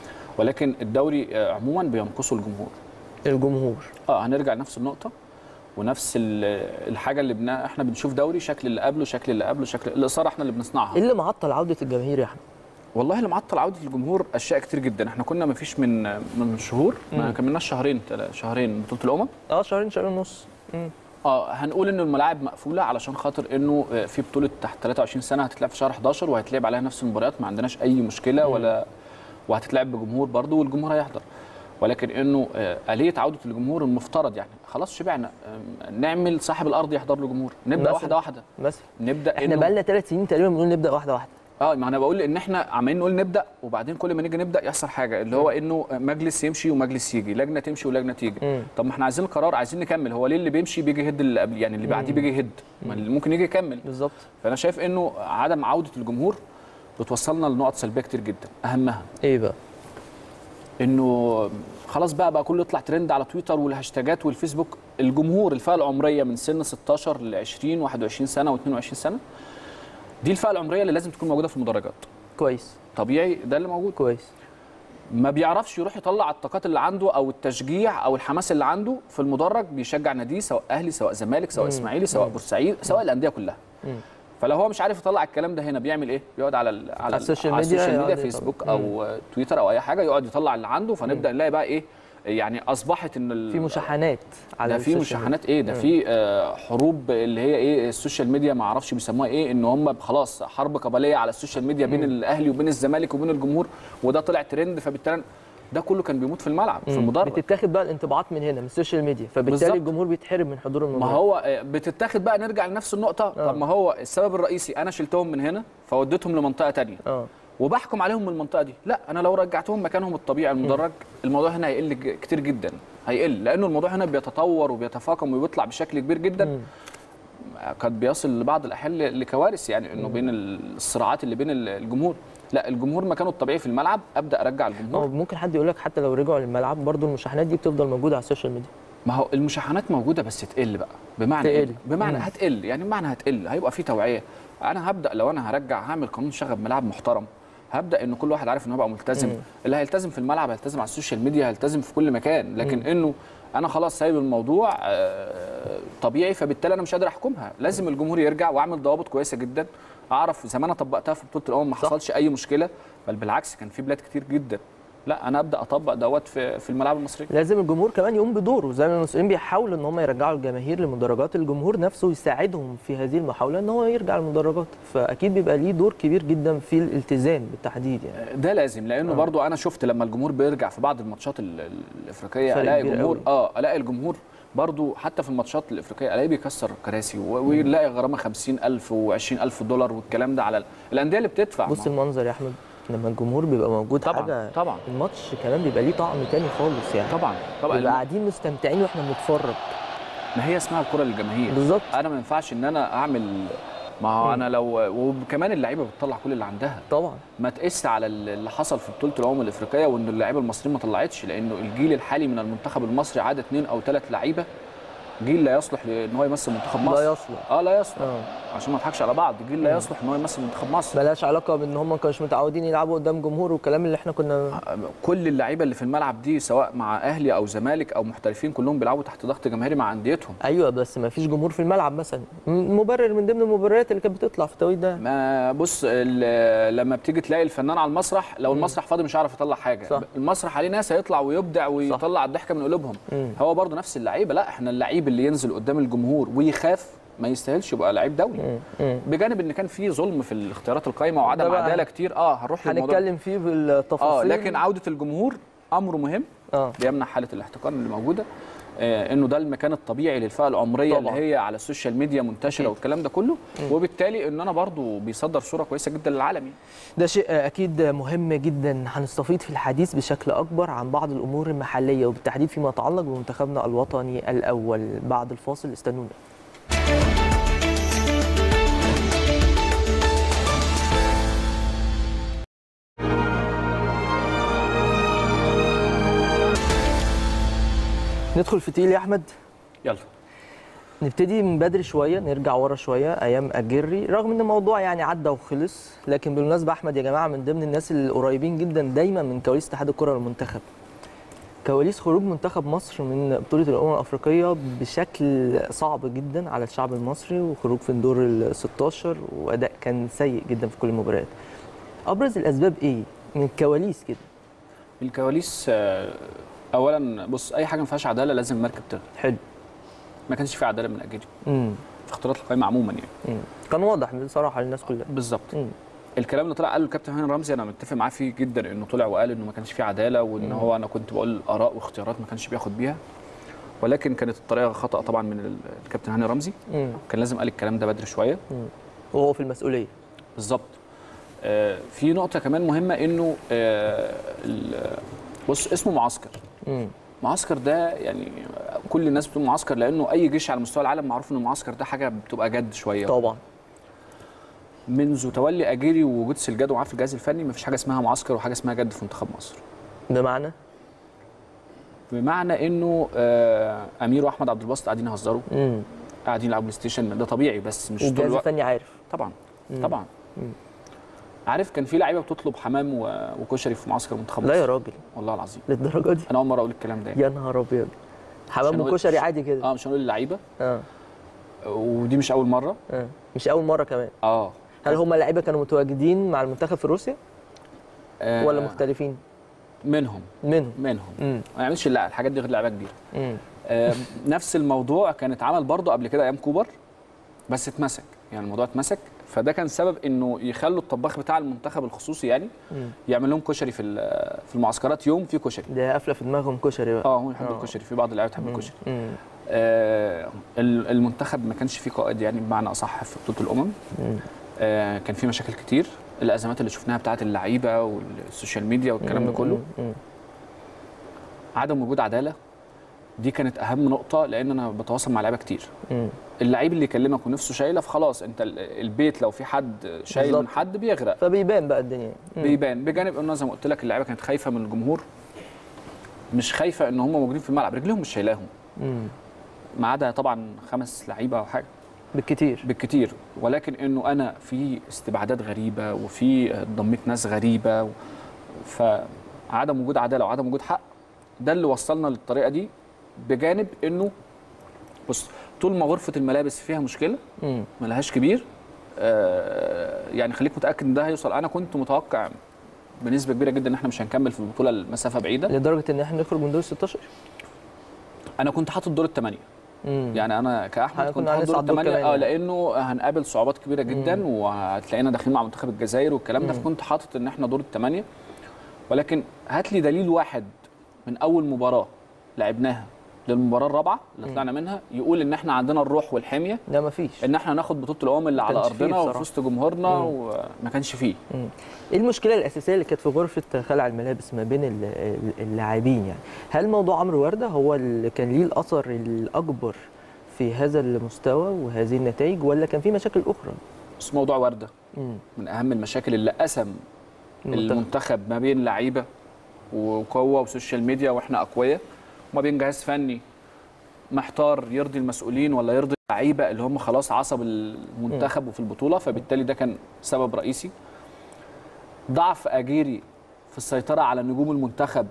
ولكن الدوري آه، عموما بينقصه الجمهور الجمهور اه هنرجع لنفس النقطه ونفس ال- الحاجه اللي بنا احنا بنشوف دوري شكل اللي قبله شكل اللي قبله شكل الاثاره احنا اللي بنصنعها ايه اللي معطل عوده الجماهير يا احمد والله اللي معطل عوده الجمهور اشياء كتير جدا احنا كنا ما فيش من من شهور ما مم. كملناش شهرين تلا- شهرين بطوله الامم اه شهرين شهرين ونص مم. اه هنقول ان الملاعب مقفوله علشان خاطر انه آه، في بطوله تحت 23 سنه هتتلعب في شهر 11 وهيتلعب عليها نفس المباريات ما عندناش اي مشكله ولا وهتتلعب بجمهور برضه والجمهور هيحضر ولكن انه آه، اليه عوده الجمهور المفترض يعني خلاص شبعنا آه، نعمل صاحب الارض يحضر له جمهور نبدا مثلاً. واحده واحده مثلا نبدا احنا إنه- بقى لنا ثلاث سنين تقريبا بنقول نبدا واحده واحده اه ما انا بقول ان احنا عمالين نقول نبدا وبعدين كل ما نيجي نبدا يحصل حاجه اللي هو انه مجلس يمشي ومجلس يجي لجنه تمشي ولجنه تيجي مم. طب ما احنا عايزين القرار عايزين نكمل هو ليه اللي بيمشي بيجي يهد اللي قبل يعني اللي بعديه بيجي يهد ما اللي ممكن يجي يكمل بالظبط فانا شايف انه عدم عوده الجمهور بتوصلنا لنقط سلبيه كتير جدا اهمها ايه بقى انه خلاص بقى بقى كله يطلع ترند على تويتر والهاشتاجات والفيسبوك الجمهور الفئه العمريه من سن 16 ل 20 21 سنه و22 سنه دي الفئه العمريه اللي لازم تكون موجوده في المدرجات كويس طبيعي ده اللي موجود كويس ما بيعرفش يروح يطلع الطاقات اللي عنده او التشجيع او الحماس اللي عنده في المدرج بيشجع ناديه سواء اهلي سواء زمالك سواء مم. اسماعيلي سواء بورسعيد سواء الانديه كلها مم. فلو هو مش عارف يطلع الكلام ده هنا بيعمل ايه بيقعد على ال على, ال- السوشيال على ميديا السوشيال يقعد ميديا يطلع. فيسبوك مم. او تويتر او اي حاجه يقعد يطلع اللي عنده فنبدا نلاقي بقى ايه يعني اصبحت ان ال- في مشاحنات على ده في السوشيال مشاحنات ايه ده مم. في آه، حروب اللي هي ايه السوشيال ميديا ما اعرفش بيسموها ايه ان هم خلاص حرب قبليه على السوشيال ميديا بين الاهلي وبين الزمالك وبين الجمهور وده طلع ترند فبالتالي ده كله كان بيموت في الملعب في مم. المدرج بتتاخد بقى الانطباعات من هنا من السوشيال ميديا فبالتالي بالظبط. الجمهور بيتحرم من حضور ما المباراه هو آه، بتتاخد بقى نرجع لنفس النقطه آه. طب ما هو السبب الرئيسي انا شلتهم من هنا فوديتهم لمنطقه تانية اه وبحكم عليهم من المنطقه دي لا انا لو رجعتهم مكانهم الطبيعي المدرج الموضوع هنا هيقل ج- كتير جدا هيقل لانه الموضوع هنا بيتطور وبيتفاقم وبيطلع بشكل كبير جدا مم. قد بيصل لبعض الاحيان ل- لكوارث يعني انه بين الصراعات اللي بين ال- الجمهور لا الجمهور مكانه الطبيعي في الملعب ابدا ارجع أو الجمهور ممكن حد يقول لك حتى لو رجعوا للملعب برضو المشاحنات دي بتفضل موجوده على السوشيال ميديا ما هو المشاحنات موجوده بس تقل بقى بمعنى تقل. إيه؟ بمعنى مم. هتقل يعني بمعنى هتقل هيبقى في توعيه انا هبدا لو انا هرجع هعمل قانون شغب ملاعب محترم هبدا ان كل واحد عارف انه يبقى ملتزم مم. اللي هيلتزم في الملعب هيلتزم على السوشيال ميديا هيلتزم في كل مكان لكن انه انا خلاص سايب الموضوع آه، طبيعي فبالتالي انا مش قادر احكمها لازم الجمهور يرجع واعمل ضوابط كويسه جدا اعرف زي ما انا طبقتها في بطوله الامم ما صح. حصلش اي مشكله بل بالعكس كان في بلاد كتير جدا لا انا ابدا اطبق دوت في في الملاعب المصريه لازم الجمهور كمان يقوم بدوره زي ما المسؤولين بيحاولوا ان هم يرجعوا الجماهير لمدرجات الجمهور نفسه يساعدهم في هذه المحاوله ان هو يرجع المدرجات فاكيد بيبقى ليه دور كبير جدا في الالتزام بالتحديد يعني ده لازم لانه آه. برضو انا شفت لما الجمهور بيرجع في بعض الماتشات ال- ال- الافريقيه فرق الاقي كبير جمهور قوي. اه الاقي الجمهور برضو حتى في الماتشات الافريقيه الاقيه بيكسر كراسي و- ويلاقي غرامه 50000 و20000 دولار والكلام ده على ال- الانديه اللي بتدفع بص ما- المنظر يا احمد لما الجمهور بيبقى موجود طبعا حاجه طبعا الماتش كمان بيبقى ليه طعم تاني خالص يعني طبعا طبعا بيبقى قاعدين مستمتعين واحنا بنتفرج ما هي اسمها الكره للجماهير بالظبط انا ما ينفعش ان انا اعمل ما هو انا لو وكمان اللعيبه بتطلع كل اللي عندها طبعا ما تقيس على اللي حصل في بطوله الامم الافريقيه وان اللعيبه المصريين ما طلعتش لانه الجيل الحالي من المنتخب المصري عاد اثنين او ثلاث لعيبه جيل لا يصلح لان هو يمثل منتخب مصر لا يصلح اه لا يصلح اه عشان ما نضحكش على بعض جيل لا يصلح ان هو يمثل منتخب مصر ملهاش علاقه بان هم ما كانوش متعودين يلعبوا قدام جمهور والكلام اللي احنا كنا كل اللعيبه اللي في الملعب دي سواء مع اهلي او زمالك او محترفين كلهم بيلعبوا تحت ضغط جماهيري مع انديتهم ايوه بس ما فيش جمهور في الملعب مثلا م- مبرر من ضمن المبررات اللي كانت بتطلع في التوقيت ده ما بص ال- لما بتيجي تلاقي الفنان على المسرح لو المسرح فاضي مش هيعرف يطلع حاجه صح. المسرح عليه ناس هيطلع ويبدع ويطلع الضحكه من قلوبهم مم. هو برضه نفس اللعيبه لا احنا اللعيب اللي ينزل قدام الجمهور ويخاف ما يستاهلش يبقى لعيب دولي مم. مم. بجانب ان كان في ظلم في الاختيارات القايمه وعدم ده بقى عداله كتير اه هنروح للموضوع هنتكلم فيه بالتفاصيل اه لكن عوده الجمهور امر مهم اه بيمنع حاله الاحتقان اللي موجوده آه انه ده المكان الطبيعي للفئه العمريه طبعاً. اللي هي على السوشيال ميديا منتشره أكيد. والكلام ده كله وبالتالي ان انا برضو بيصدر صوره كويسه جدا للعالم يعني. ده شيء اكيد مهم جدا هنستفيد في الحديث بشكل اكبر عن بعض الامور المحليه وبالتحديد فيما يتعلق بمنتخبنا الوطني الاول بعد الفاصل استنونا ندخل في تقيل يا احمد يلا نبتدي من بدري شويه نرجع ورا شويه ايام اجري رغم ان الموضوع يعني عدى وخلص لكن بالمناسبه احمد يا جماعه من ضمن الناس القريبين جدا دايما من كواليس اتحاد الكره والمنتخب كواليس خروج منتخب مصر من بطوله الامم الافريقيه بشكل صعب جدا على الشعب المصري وخروج في الدور ال 16 واداء كان سيء جدا في كل المباريات ابرز الاسباب ايه من الكواليس كده الكواليس آه، اولا بص اي حاجه ما فيهاش عداله لازم المركب تغرق حلو ما كانش في عداله من اجلي امم في اختيارات القائمه عموما يعني أمم. كان واضح بصراحه للناس كلها بالظبط أمم. الكلام اللي طلع قاله الكابتن هاني رمزي انا متفق معاه فيه جدا انه طلع وقال انه ما كانش فيه عداله وان هو انا كنت بقول اراء واختيارات ما كانش بياخد بيها ولكن كانت الطريقه خطا طبعا من ال- الكابتن هاني رمزي أمم. كان لازم قال الكلام ده بدري شويه وهو في المسؤوليه بالظبط آه، في نقطه كمان مهمه انه آه، ال- بص اسمه معسكر امم معسكر ده يعني كل الناس بتقول معسكر لانه اي جيش على مستوى العالم معروف ان المعسكر ده حاجه بتبقى جد شويه طبعا منذ تولي اجيري ووجود سلجاد ومعاه في الجهاز الفني مفيش حاجه اسمها معسكر وحاجه اسمها جد في منتخب مصر بمعنى بمعنى انه آه، امير واحمد عبد الباسط قاعدين يهزروا امم قاعدين يلعبوا بلاي ستيشن ده طبيعي بس مش طول والجهاز الوقت الفني عارف طبعا مم. طبعا مم. عارف كان في لعيبه بتطلب حمام و- وكشري في معسكر منتخب لا يا مصر راجل والله العظيم للدرجه دي انا اول مره اقول الكلام ده يعني. يا نهار ابيض مش حمام هنقول- وكشري عادي كده اه مش هنقول اللعيبه اه ودي مش اول مره اه مش اول مره كمان اه هل هم لعيبه كانوا متواجدين مع المنتخب في روسيا آه، ولا مختلفين منهم منهم منهم امم ما يعملش لا الحاجات دي غير لعيبه كبيره امم آه، نفس الموضوع كان اتعمل برضه قبل كده ايام كوبر بس اتمسك يعني الموضوع اتمسك فده كان سبب انه يخلوا الطباخ بتاع المنتخب الخصوصي يعني مم. يعمل لهم كشري في ال- في المعسكرات يوم فيه كشري ده قافله في دماغهم كشري بقى اه هم يحبوا آه. الكشري في بعض اللعيبه بتحب الكشري امم آه ال- المنتخب ما كانش فيه قائد يعني بمعنى اصح في بطوله الامم مم. آه كان في مشاكل كتير الازمات اللي شفناها بتاعت اللعيبه والسوشيال ميديا والكلام ده كله مم. عدم وجود عداله دي كانت اهم نقطه لان انا بتواصل مع لعيبه كتير مم. اللعيب اللي يكلمك ونفسه شايله فخلاص انت ال- البيت لو في حد شايل من بالظبط. حد بيغرق فبيبان بقى الدنيا مم. بيبان بجانب انه زي ما قلت لك اللعيبه كانت خايفه من الجمهور مش خايفه ان هم موجودين في الملعب رجليهم مش شايلاهم مم. ما عدا طبعا خمس لعيبه او حاجه بالكتير بالكتير ولكن انه انا في استبعادات غريبه وفي ضميت ناس غريبه و- فعدم وجود عداله وعدم وجود حق ده اللي وصلنا للطريقه دي بجانب انه بص طول ما غرفه الملابس فيها مشكله مم. ملهاش كبير آه، يعني خليك متاكد ان ده هيوصل انا كنت متوقع بنسبه كبيره جدا ان احنا مش هنكمل في البطوله المسافه بعيده لدرجه ان احنا نخرج من دور 16 انا كنت حاطط دور الثمانيه مم. يعني انا كاحمد كنا كنت حاطط دور هنصعد دور الثمانيه كمان اه يعني. لانه هنقابل صعوبات كبيره جدا وهتلاقينا داخلين مع منتخب الجزائر والكلام ده مم. فكنت حاطط ان احنا دور الثمانيه ولكن هات لي دليل واحد من اول مباراه لعبناها للمباراه الرابعه اللي طلعنا منها يقول ان احنا عندنا الروح والحميه لا مفيش ان احنا ناخد بطوله الامم اللي على كانش فيه ارضنا وفي بصراحة. وسط جمهورنا وما كانش فيه مم. ايه المشكله الاساسيه اللي كانت في غرفه خلع الملابس ما بين ال- ال- اللاعبين يعني هل موضوع عمرو ورده هو اللي كان ليه الاثر الاكبر في هذا المستوى وهذه النتائج ولا كان في مشاكل اخرى بس موضوع ورده مم. من اهم المشاكل اللي قسم المنتخب. المنتخب ما بين لعيبه وقوه وسوشيال ميديا واحنا اقوياء وما بين جهاز فني محتار يرضي المسؤولين ولا يرضي اللعيبه اللي هم خلاص عصب المنتخب وفي البطوله فبالتالي ده كان سبب رئيسي ضعف اجيري في السيطره على نجوم المنتخب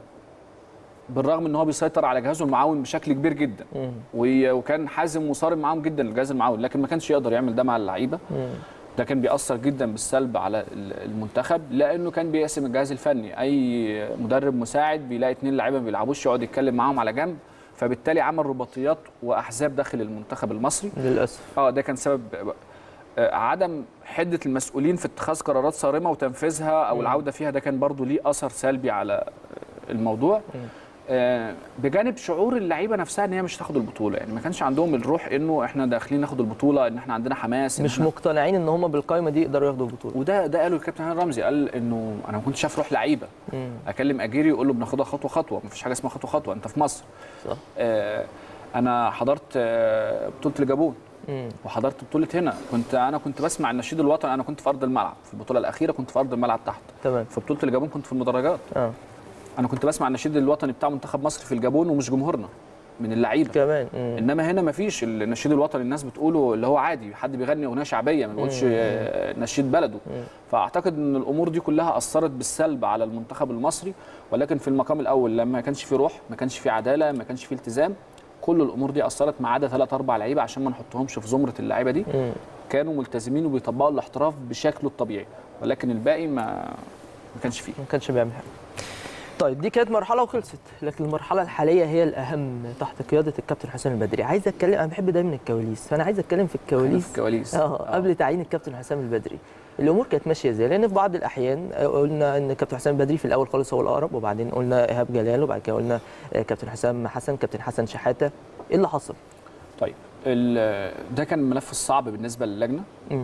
بالرغم ان هو بيسيطر على جهازه المعاون بشكل كبير جدا مم. و- وكان حازم وصارم معاهم جدا الجهاز المعاون لكن ما كانش يقدر يعمل ده مع اللعيبه مم. ده كان بيأثر جدا بالسلب على ال- المنتخب لانه كان بيقسم الجهاز الفني اي مدرب مساعد بيلاقي اتنين لعيبه ما بيلعبوش يقعد يتكلم معاهم على جنب فبالتالي عمل رباطيات واحزاب داخل المنتخب المصري للاسف اه ده كان سبب آه، عدم حده المسؤولين في اتخاذ قرارات صارمه وتنفيذها او العوده فيها ده كان برضو ليه اثر سلبي على آه، الموضوع آه، بجانب شعور اللعيبه نفسها ان هي مش تاخد البطوله يعني ما كانش عندهم الروح انه احنا داخلين ناخد البطوله ان احنا عندنا حماس إن مش إحنا- مقتنعين ان هم بالقائمه دي يقدروا ياخدوا البطوله وده ده قاله الكابتن هاني رمزي قال انه انا ما كنتش شايف روح لعيبه مم. اكلم اجيري يقول له بناخدها خطوه خطوه ما فيش حاجه اسمها خطوه خطوه انت في مصر صح آه انا حضرت آه بطوله الجابون مم. وحضرت بطوله هنا كنت انا كنت بسمع النشيد الوطني انا كنت في ارض الملعب في البطوله الاخيره كنت في ارض الملعب تحت تمام في بطوله الجابون كنت في المدرجات اه انا كنت بسمع النشيد الوطني بتاع منتخب مصر في الجابون ومش جمهورنا من اللعيبه كمان مم. انما هنا مفيش النشيد الوطني الناس بتقوله اللي هو عادي حد بيغني اغنيه شعبيه ما بيقولش آه، نشيد بلده فاعتقد ان الامور دي كلها اثرت بالسلب على المنتخب المصري ولكن في المقام الاول لما ما كانش في روح ما كانش في عداله ما كانش في التزام كل الامور دي اثرت ما عدا ثلاث اربع لعيبه عشان ما نحطهمش في زمره اللعيبه دي مم. كانوا ملتزمين وبيطبقوا الاحتراف بشكله الطبيعي ولكن الباقي ما ما كانش فيه ما كانش بيعمل حاجه طيب دي كانت مرحله وخلصت لكن المرحله الحاليه هي الاهم تحت قياده الكابتن حسام البدري عايز اتكلم انا بحب دايما الكواليس فانا عايز اتكلم في الكواليس في الكواليس اه قبل تعيين الكابتن حسام البدري الامور كانت ماشيه ازاي لان في بعض الاحيان آه، قلنا ان كابتن حسام البدري في الاول خالص هو الاقرب وبعدين قلنا ايهاب جلال وبعد كده قلنا آه، كابتن حسام حسن كابتن حسن شحاته ايه اللي حصل طيب ال- ده كان الملف الصعب بالنسبه للجنه مم.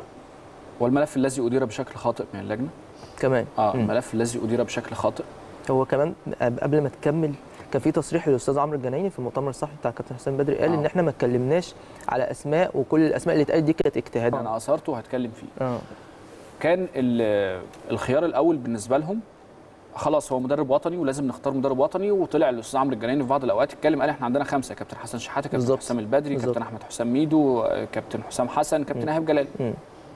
والملف الذي ادير بشكل خاطئ من اللجنه كمان اه مم. الملف الذي ادير بشكل خاطئ هو كمان قبل ما تكمل كان في تصريح للاستاذ عمرو الجنايني في المؤتمر الصحفي بتاع كابتن حسام بدري قال آه. ان احنا ما اتكلمناش على اسماء وكل الاسماء اللي اتقالت دي كانت اجتهاد انا اثرته وهتكلم فيه اه كان ال- الخيار الاول بالنسبه لهم خلاص هو مدرب وطني ولازم نختار مدرب وطني وطلع الاستاذ عمرو الجنايني في بعض الاوقات اتكلم قال احنا عندنا خمسه كابتن حسن شحاته كابتن بالظبط. حسام البدري بالظبط. كابتن احمد حسام ميدو آه، كابتن حسام حسن كابتن ايهاب جلال مم.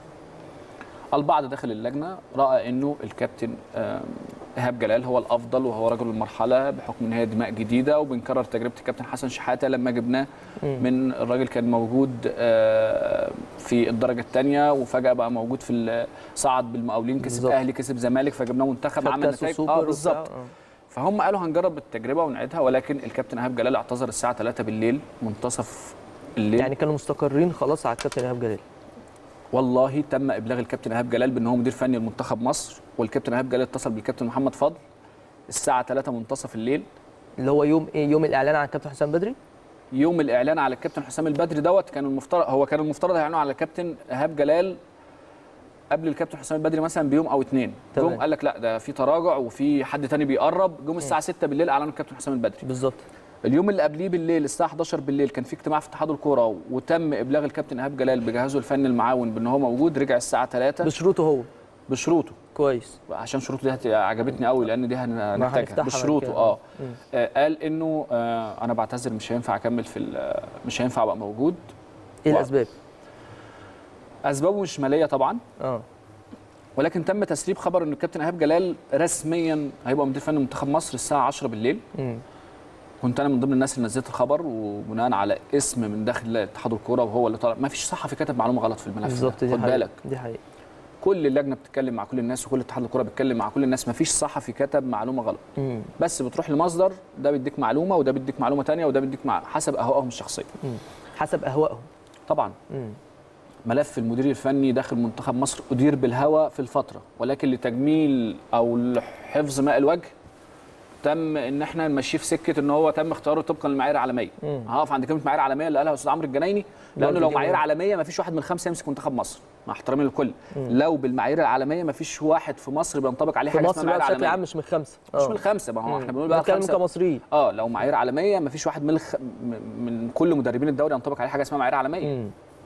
البعض داخل اللجنه راى انه الكابتن آم، ايهاب جلال هو الافضل وهو رجل المرحله بحكم ان هي دماء جديده وبنكرر تجربه الكابتن حسن شحاته لما جبناه من الراجل كان موجود آه، في الدرجه الثانيه وفجاه بقى موجود في ال- صعد بالمقاولين كسب بالظبط. اهلي كسب زمالك فجبناه منتخب خد عمل كاس نتائج وسوبر اه وبتاع، بالظبط آه. فهم قالوا هنجرب التجربه ونعيدها ولكن الكابتن ايهاب جلال اعتذر الساعه 3 بالليل منتصف الليل يعني كانوا مستقرين خلاص على الكابتن ايهاب جلال والله تم ابلاغ الكابتن ايهاب جلال بان هو مدير فني لمنتخب مصر والكابتن ايهاب جلال اتصل بالكابتن محمد فضل الساعه 3 منتصف الليل اللي هو يوم ايه يوم الاعلان عن الكابتن حسام بدري يوم الاعلان على الكابتن حسام البدري دوت كان المفترض هو كان المفترض هيعلنوا على الكابتن ايهاب جلال قبل الكابتن حسام البدري مثلا بيوم او اتنين تمام. جم قال لك لا ده في تراجع وفي حد تاني بيقرب جم الساعه 6 بالليل اعلنوا الكابتن حسام البدري بالظبط اليوم اللي قبليه بالليل الساعه 11 بالليل كان في اجتماع في اتحاد الكوره وتم ابلاغ الكابتن ايهاب جلال بجهازه الفني المعاون بان هو موجود رجع الساعه 3 بشروطه هو بشروطه كويس عشان شروطه دي هت- عجبتني قوي لان دي هن- هنحتاجها هنفتحها بشروطه بعد كده. اه مم. آه، قال انه آه، انا بعتذر مش هينفع اكمل في ال- مش هينفع ابقى موجود ايه و- الاسباب اسبابه مش ماليه طبعا اه ولكن تم تسريب خبر ان الكابتن ايهاب جلال رسميا هيبقى مدير فني منتخب مصر الساعه 10 بالليل مم. كنت انا من ضمن الناس اللي نزلت الخبر وبناء على اسم من داخل اتحاد الكوره وهو اللي طلع ما فيش صحفي كتب معلومه غلط في الملف بالظبط ده دي خد حقيقة بالك دي حقيقة كل اللجنه بتتكلم مع كل الناس وكل اتحاد الكوره بيتكلم مع كل الناس ما فيش صحفي كتب معلومه غلط مم. بس بتروح لمصدر ده بيديك معلومه وده بيديك معلومه تانية وده بيديك مع حسب اهوائهم الشخصيه مم. حسب اهوائهم طبعا مم. ملف المدير الفني داخل منتخب مصر ادير بالهوى في الفتره ولكن لتجميل او لحفظ ماء الوجه تم ان احنا نمشيه في سكه ان هو تم اختياره طبقا للمعايير العالميه مم. هقف عند كلمه معايير عالميه اللي قالها الاستاذ عمرو الجنايني لانه برضه لو دي معايير مهمة. عالميه ما فيش واحد من الخمسه يمسك منتخب مصر مع احترامي للكل لو بالمعايير العالميه ما فيش واحد في مصر بينطبق عليه في حاجه مصر اسمها بقى معايير بشكل عام عالميه مش من خمسه مش آه. من الخمسه ما هو مم. احنا بنقول بقى بنتكلم الخمسه كمصريين اه لو معايير عالميه ما فيش واحد من الخ... من كل مدربين الدوري ينطبق عليه حاجه اسمها معايير عالميه مم.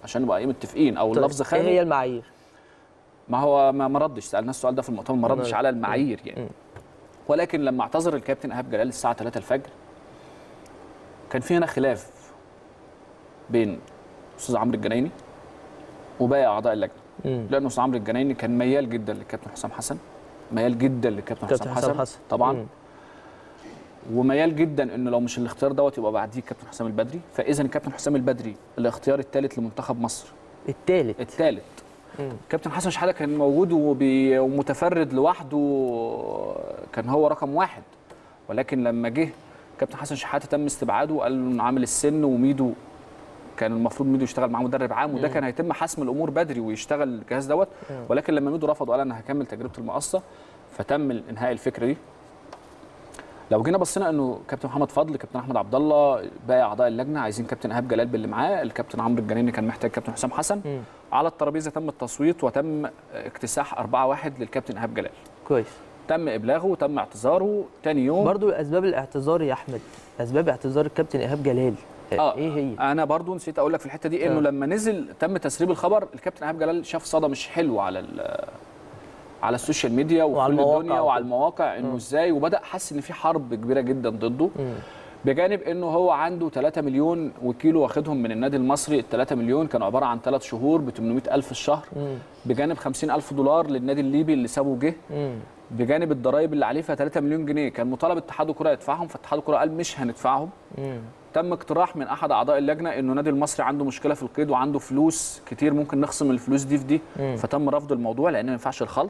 عشان نبقى ايه متفقين او طيب، اللفظ ايه هي خانه المعايير؟ ما هو ما ما ردش سالناه السؤال ده في المؤتمر ما ردش ما- على المعايير يعني مم. ولكن لما اعتذر الكابتن ايهاب جلال الساعه 3 الفجر كان في هنا خلاف بين استاذ عمرو الجنايني وباقي اعضاء اللجنه مم. لان استاذ عمرو الجنايني كان ميال جدا للكابتن حسام حسن ميال جدا للكابتن كابتن حسام حسام حسن, حسن طبعا مم. وميال جدا انه لو مش الاختيار دوت يبقى بعديه الكابتن حسام البدري فاذا الكابتن حسام البدري الاختيار الثالث لمنتخب مصر التالت الثالث مم. كابتن حسن شحاته كان موجود وبي- ومتفرد لوحده كان هو رقم واحد ولكن لما جه كابتن حسن شحاته تم استبعاده وقال له انه عامل السن وميدو كان المفروض ميدو يشتغل معاه مدرب عام وده كان هيتم حسم الامور بدري ويشتغل الجهاز دوت ولكن لما ميدو رفض وقال انا هكمل تجربه المقصه فتم انهاء الفكره دي لو جينا بصينا انه كابتن محمد فضل كابتن احمد عبد الله باقي اعضاء اللجنه عايزين كابتن ايهاب جلال باللي معاه الكابتن عمرو الجنيني كان محتاج كابتن حسام حسن مم. على الترابيزه تم التصويت وتم اكتساح 4-1 للكابتن ايهاب جلال كويس تم ابلاغه وتم اعتذاره تاني يوم برضو اسباب الاعتذار يا احمد اسباب اعتذار الكابتن ايهاب جلال آه، ايه هي؟ انا برضو نسيت اقول لك في الحته دي انه آه. لما نزل تم تسريب الخبر الكابتن ايهاب جلال شاف صدى مش حلو على ال- على السوشيال ميديا وفي وعلى كل المواقع الدنيا وكده. وعلى المواقع انه ازاي وبدا حس ان في حرب كبيره جدا ضده مم. بجانب انه هو عنده 3 مليون وكيلو واخدهم من النادي المصري ال 3 مليون كانوا عباره عن 3 شهور ب 800 الف الشهر مم. بجانب 50 الف دولار للنادي الليبي اللي سابه جه مم. بجانب الضرايب اللي عليه فيها 3 مليون جنيه كان مطالب اتحاد الكره يدفعهم فاتحاد الكره قال مش هندفعهم مم. تم اقتراح من احد اعضاء اللجنه انه النادي المصري عنده مشكله في القيد وعنده فلوس كتير ممكن نخصم الفلوس دي في دي مم. فتم رفض الموضوع لان ما ينفعش الخلط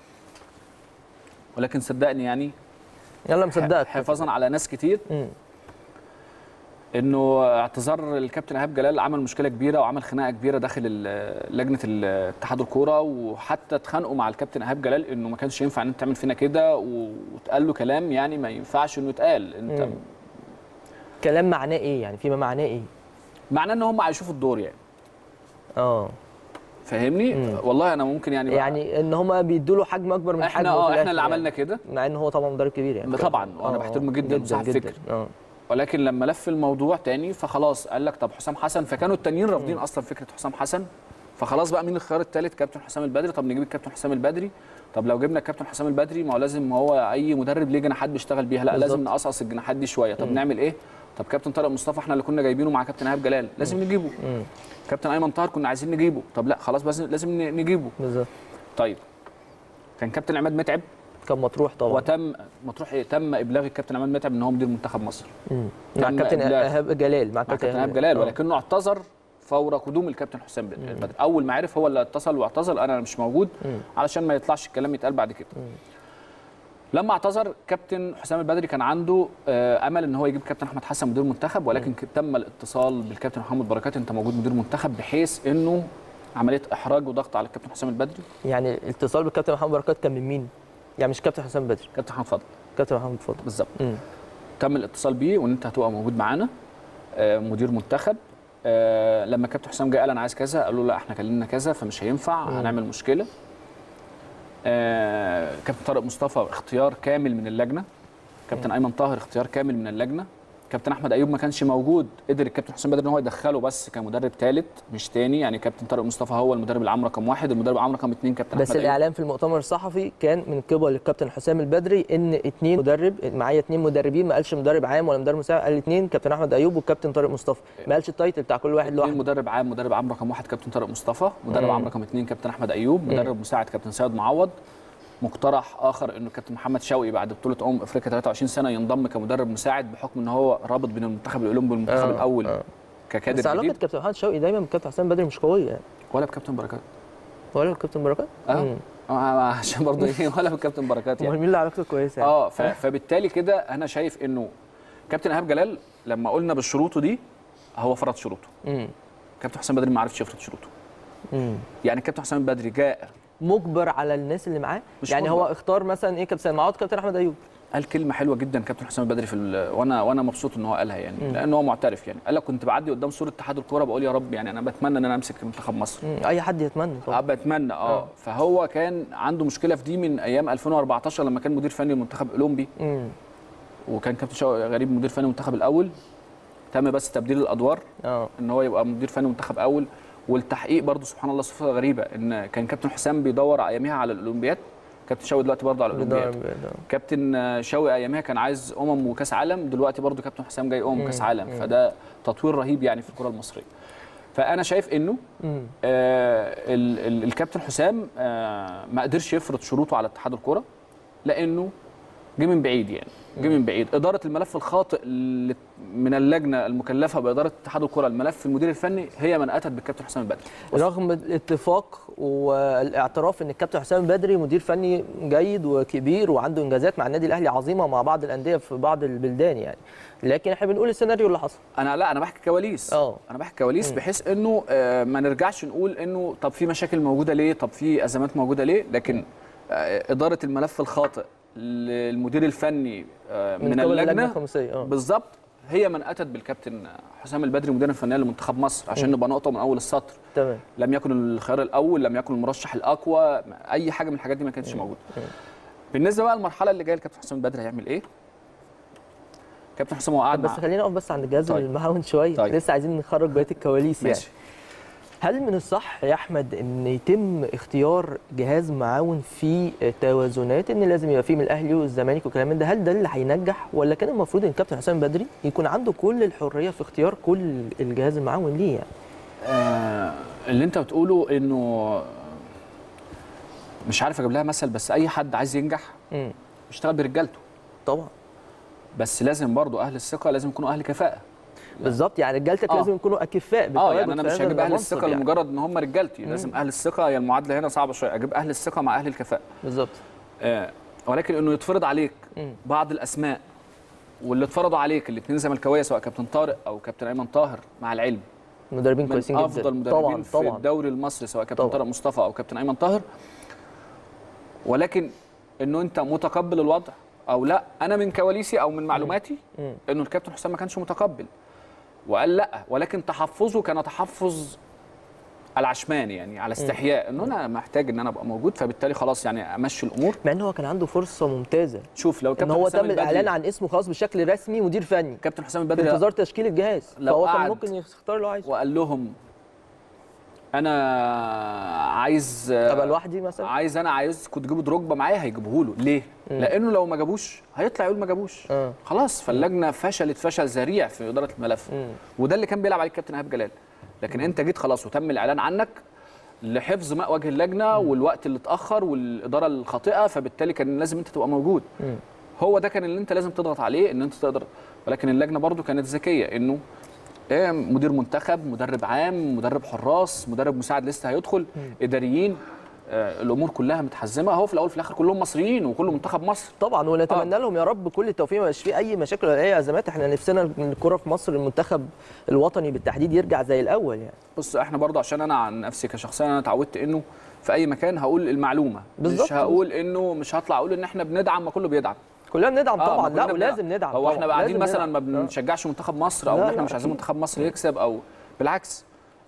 ولكن صدقني يعني يلا مصدقك حفاظا على ناس كتير مم. انه اعتذار الكابتن ايهاب جلال عمل مشكله كبيره وعمل خناقه كبيره داخل ال- لجنه ال- اتحاد الكوره وحتى اتخانقوا مع الكابتن ايهاب جلال انه ما كانش ينفع ان انت تعمل فينا كده و- واتقال له كلام يعني ما ينفعش انه يتقال انت مم. كلام معناه ايه يعني فيما معناه ايه؟ معناه ان هم هيشوفوا الدور يعني اه فاهمني مم. والله انا ممكن يعني بقى يعني ان هم بيدوا له حجم اكبر من احنا حجمه في اه احنا الآخر اللي يعني. عملنا كده مع ان هو طبعا مدرب كبير يعني طبعا وانا آه، بحترمه آه، جدا صاحب فكر اه ولكن لما لف الموضوع تاني فخلاص قال لك طب حسام حسن فكانوا التانيين رافضين اصلا فكره حسام حسن فخلاص بقى مين الخيار الثالث كابتن حسام البدري طب نجيب الكابتن حسام البدري طب لو جبنا الكابتن حسام البدري ما هو لازم هو اي مدرب ليه جناحات بيشتغل بيها لا بالظبط. لازم نقصقص الجناحات دي شويه طب نعمل ايه طب كابتن طارق مصطفى احنا اللي كنا جايبينه مع كابتن ايهاب جلال لازم نجيبه مم. كابتن ايمن طاهر كنا عايزين نجيبه طب لا خلاص بس لازم ن- نجيبه بالظبط طيب كان كابتن عماد متعب كان مطروح طبعا وتم مطروح ايه تم ابلاغ الكابتن عماد متعب ان هو مدير منتخب مصر مم. مع تم الكابتن إبلاغ. ايهاب جلال مع مع الكابتن كابتن ايهاب جلال آه. ولكنه اعتذر فور قدوم الكابتن حسام بدري اول ما عرف هو اللي اتصل واعتذر انا مش موجود مم. علشان ما يطلعش الكلام يتقال بعد كده لما اعتذر كابتن حسام البدري كان عنده آه، امل ان هو يجيب كابتن احمد حسن مدير منتخب ولكن ك- تم الاتصال بالكابتن محمد بركات انت موجود مدير منتخب بحيث انه عمليه احراج وضغط على الكابتن حسام البدري يعني الاتصال بالكابتن محمد بركات كان من مين؟ يعني مش كابتن حسام بدري كابتن محمد فضل كابتن محمد فضل بالظبط مم. تم الاتصال بيه وان انت هتبقى موجود معانا آه، مدير منتخب آه، لما كابتن حسام جه قال انا عايز كذا قالوا لا احنا كلمنا كذا فمش هينفع هنعمل مشكله آه، كابتن طارق مصطفى اختيار كامل من اللجنه كابتن ايمن طاهر اختيار كامل من اللجنه كابتن احمد ايوب ما كانش موجود قدر الكابتن حسام بدري ان هو يدخله بس كمدرب ثالث مش تاني يعني كابتن طارق مصطفى هو المدرب العام رقم واحد المدرب العام رقم اثنين كابتن بس احمد ايوب الاعلان في المؤتمر الصحفي كان من قبل الكابتن حسام البدري ان اتنين مدرب معايا اتنين مدربين ما قالش مدرب عام ولا مدرب مساعد قال اتنين كابتن احمد ايوب والكابتن طارق مصطفى ما قالش التايتل بتاع كل واحد اثنين لوحده مدرب عام مدرب عام رقم واحد كابتن طارق مصطفى مدرب مم. عام رقم اثنين كابتن احمد ايوب مدرب مساعد كابتن سيد معوض مقترح اخر انه كابتن محمد شوقي بعد بطوله امم افريقيا 23 سنه ينضم كمدرب مساعد بحكم ان هو رابط بين المنتخب الاولمبي والمنتخب آه، الاول آه. ككادر بس علاقه جديد كابتن محمد شوقي دايما بالكابتن حسام بدري مش قويه يعني ولا بكابتن بركات ولا الكابتن بركات؟ اه مم. آه، عشان برضه ايه ولا بكابتن بركات امال يعني مين اللي علاقته كويسه يعني؟ اه ف- فبالتالي كده انا شايف انه كابتن ايهاب جلال لما قلنا بالشروط دي هو فرض شروطه مم. كابتن حسام بدري ما عرفش يفرض شروطه مم. يعني كابتن حسام بدري جاء مجبر على الناس اللي معاه مش يعني مجبر. هو اختار مثلا ايه كابتن سيد معوض كابتن احمد ايوب قال كلمه حلوه جدا كابتن حسام البدري في ال- وانا وانا مبسوط ان هو قالها يعني لان هو معترف يعني قال لك كنت بعدي قدام صوره اتحاد الكوره بقول يا رب يعني انا بتمنى ان انا امسك منتخب مصر مم. اي حد يتمنى آه، طبعا بتمنى اه فهو كان عنده مشكله في دي من ايام 2014 لما كان مدير فني المنتخب الاولمبي مم. وكان كابتن شوقي غريب مدير فني المنتخب الاول تم بس تبديل الادوار اه ان هو يبقى مدير فني منتخب اول والتحقيق برضو سبحان الله صفه غريبه ان كان كابتن حسام بيدور اياميها على الاولمبياد كابتن شوقي دلوقتي برضو على الاولمبياد كابتن شوقي اياميها كان عايز امم وكاس عالم دلوقتي برضو كابتن حسام جاي امم وكاس عالم فده تطوير رهيب يعني في الكره المصريه فانا شايف انه مم. آه ال- ال- الكابتن حسام آه ما قدرش يفرض شروطه على اتحاد الكره لانه جه من بعيد يعني جه من بعيد اداره الملف الخاطئ اللي- من اللجنه المكلفه باداره اتحاد الكره الملف المدير الفني هي من اتت بالكابتن حسام البدري رغم الاتفاق والاعتراف ان الكابتن حسام بدري مدير فني جيد وكبير وعنده انجازات مع النادي الاهلي عظيمه ومع بعض الانديه في بعض البلدان يعني لكن احنا بنقول السيناريو اللي حصل انا لا انا بحكي كواليس اه. انا بحكي كواليس بحيث انه آه، ما نرجعش نقول انه طب في مشاكل موجوده ليه طب في ازمات موجوده ليه لكن آه، اداره الملف الخاطئ للمدير الفني آه، من, قبل اللجنه اللجنه الخماسيه اه بالظبط هي من اتت بالكابتن حسام البدري مدير الفنيه لمنتخب مصر عشان نبقى نقطه من اول السطر تمام لم يكن الخيار الاول لم يكن المرشح الاقوى اي حاجه من الحاجات دي ما كانتش موجوده بالنسبه بقى للمرحله اللي جايه الكابتن حسام البدري هيعمل ايه كابتن حسام هو قاعد طب بس مع خلينا نقف بس عند الجهاز طيب. المعاون شويه طيب. لسه عايزين نخرج بقيه الكواليس يعني ماشي هل من الصح يا احمد ان يتم اختيار جهاز معاون في توازنات ان لازم يبقى فيه من الاهلي والزمالك وكلام من ده هل ده اللي هينجح ولا كان المفروض ان الكابتن حسام بدري يكون عنده كل الحريه في اختيار كل الجهاز المعاون ليه يعني آه اللي انت بتقوله انه مش عارف اجيب لها مثل بس اي حد عايز ينجح امم يشتغل برجالته طبعا بس لازم برضو اهل الثقه لازم يكونوا اهم كفاءه بالظبط يعني رجالتك آه. لازم يكونوا اكفاء اه بالتواجد يعني انا في مش هذا هجيب اهل المنصب الثقه يعني. لمجرد ان هم رجالتي لازم اهل الثقه هي المعادله هنا صعبه شويه اجيب اهل الثقه مع اهل الكفاءه بالظبط آه ولكن انه يتفرض عليك مم. بعض الاسماء واللي اتفرضوا عليك الاثنين زملكاويه سواء كابتن طارق او كابتن ايمن طاهر مع العلم مدربين من كويسين جدا افضل مدربين طبعا في طبعا الدوري المصري سواء كابتن طبعاً. طارق مصطفى او كابتن ايمن طاهر ولكن انه انت متقبل الوضع او لا انا من كواليسي او من معلوماتي مم. انه الكابتن حسام ما كانش متقبل وقال لا ولكن تحفظه كان تحفظ العشمان يعني على استحياء انه انا محتاج ان انا ابقى موجود فبالتالي خلاص يعني امشي الامور مع ان هو كان عنده فرصه ممتازه شوف لو ان كابتن هو حسام تم البدري الاعلان عن اسمه خلاص بشكل رسمي مدير فني كابتن حسام في البدري انتظار تشكيل الجهاز لو فهو كان قعد ممكن يختار اللي هو عايزه وقال لهم انا عايز ابقى لوحدي مثلا عايز انا عايزكم تجيبوا دروجبا معايا هيجيبوه له ليه لانه لو ما جابوش هيطلع يقول ما جابوش اه خلاص فاللجنه فشلت فشل ذريع في اداره الملف مم. وده اللي كان بيلعب عليه الكابتن ايهاب جلال لكن انت جيت خلاص وتم الاعلان عنك لحفظ ماء وجه اللجنه والوقت اللي اتاخر والاداره الخاطئه فبالتالي كان لازم انت تبقى موجود مم. هو ده كان اللي انت لازم تضغط عليه ان انت تقدر ولكن اللجنه برضو كانت ذكيه انه إيه مدير منتخب مدرب عام مدرب حراس مدرب مساعد لسه هيدخل اداريين آه الامور كلها متحزمه هو في الاول وفي الاخر كلهم مصريين وكل منتخب مصر طبعا ونتمنى لهم يا رب كل التوفيق ما يبقاش فيه اي مشاكل ولا اي ازمات احنا نفسنا ان الكره في مصر المنتخب الوطني بالتحديد يرجع زي الاول يعني بص احنا برضو عشان انا عن نفسي كشخصيا انا اتعودت انه في اي مكان هقول المعلومه بالظبط. مش هقول انه مش هطلع اقول ان احنا بندعم ما كله بيدعم كلنا بندعم آه، طبعا ما كلنا لا ولازم ندعم هو طبعا احنا قاعدين لازم مثلا ما ندعم. آه. بنشجعش منتخب مصر او لا، ان احنا لا، مش عايزين أكيد. منتخب مصر يكسب او بالعكس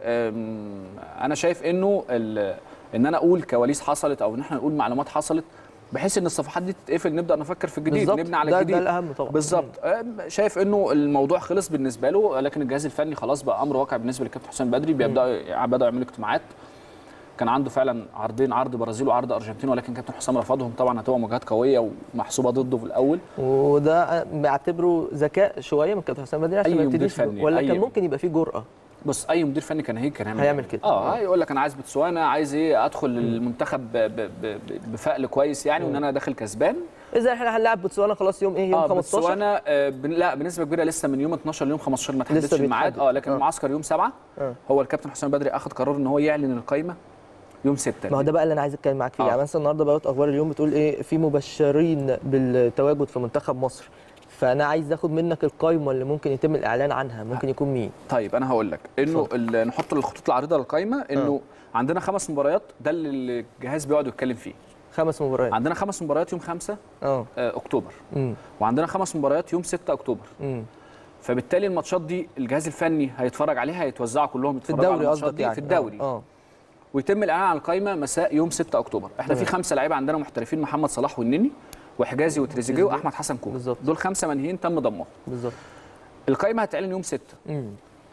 أم، انا شايف انه ال- ان انا اقول كواليس حصلت او ان احنا نقول معلومات حصلت بحيث ان الصفحات دي تتقفل نبدا نفكر في الجديد بالظبط نبني على ده, الجديد ده الاهم طبعا بالظبط أم، شايف انه الموضوع خلص بالنسبه له لكن الجهاز الفني خلاص بقى امر واقع بالنسبه للكابتن حسام بدري بيبداوا بداوا يعملوا اجتماعات كان عنده فعلا عرضين عرض برازيل وعرض ارجنتين ولكن كابتن حسام رفضهم طبعا هتبقى مواجهات قويه ومحسوبه ضده في الاول وده بعتبره ذكاء شويه من كابتن حسام بدري عشان أي ما مدير يبتديش فني، ولا أي كان مدير. ممكن يبقى فيه جرأه بص اي مدير فني كان هيك كان هيعمل هيعمل كده. اه هيقول لك انا عايز بتسوانا عايز ايه ادخل المنتخب ب- ب- ب- بفقل كويس يعني وان انا داخل كسبان اذا احنا هنلعب بوتسوانا خلاص يوم ايه يوم اه 15 بتسوانا آه بن- لا بنسبه كبيره لسه من يوم 12 ليوم 15 ما تحددش لسه الميعاد بيتحدد. اه لكن آه. المعسكر يوم 7 آه. هو الكابتن حسام بدري اخذ قرار ان هو يعلن القائمه يوم 6 ما هو ده بقى اللي انا عايز اتكلم معاك فيه آه. يعني مثلا النهارده بقى اخبار اليوم بتقول ايه في مبشرين بالتواجد في منتخب مصر فانا عايز اخد منك القايمه اللي ممكن يتم الاعلان عنها ممكن يكون مين طيب انا هقول لك انه ال- نحط الخطوط العريضه للقائمه انه عندنا خمس مباريات ده اللي الجهاز بيقعد يتكلم فيه خمس مباريات عندنا خمس مباريات يوم 5 اه اكتوبر امم وعندنا خمس مباريات يوم 6 اكتوبر امم فبالتالي الماتشات دي الجهاز الفني هيتفرج عليها هيتوزعوا كلهم في يتفرجوا على الدوري الماتشات قصدك دي يعني في الدوري اه ويتم الاعلان عن القائمه مساء يوم 6 اكتوبر احنا في تمام. خمسه لعيبه عندنا محترفين محمد صلاح والنني وحجازي وتريزيجيه واحمد حسن كوكا بالظبط. دول خمسه منهيين تم ضمهم بالظبط القائمه هتعلن يوم 6 امم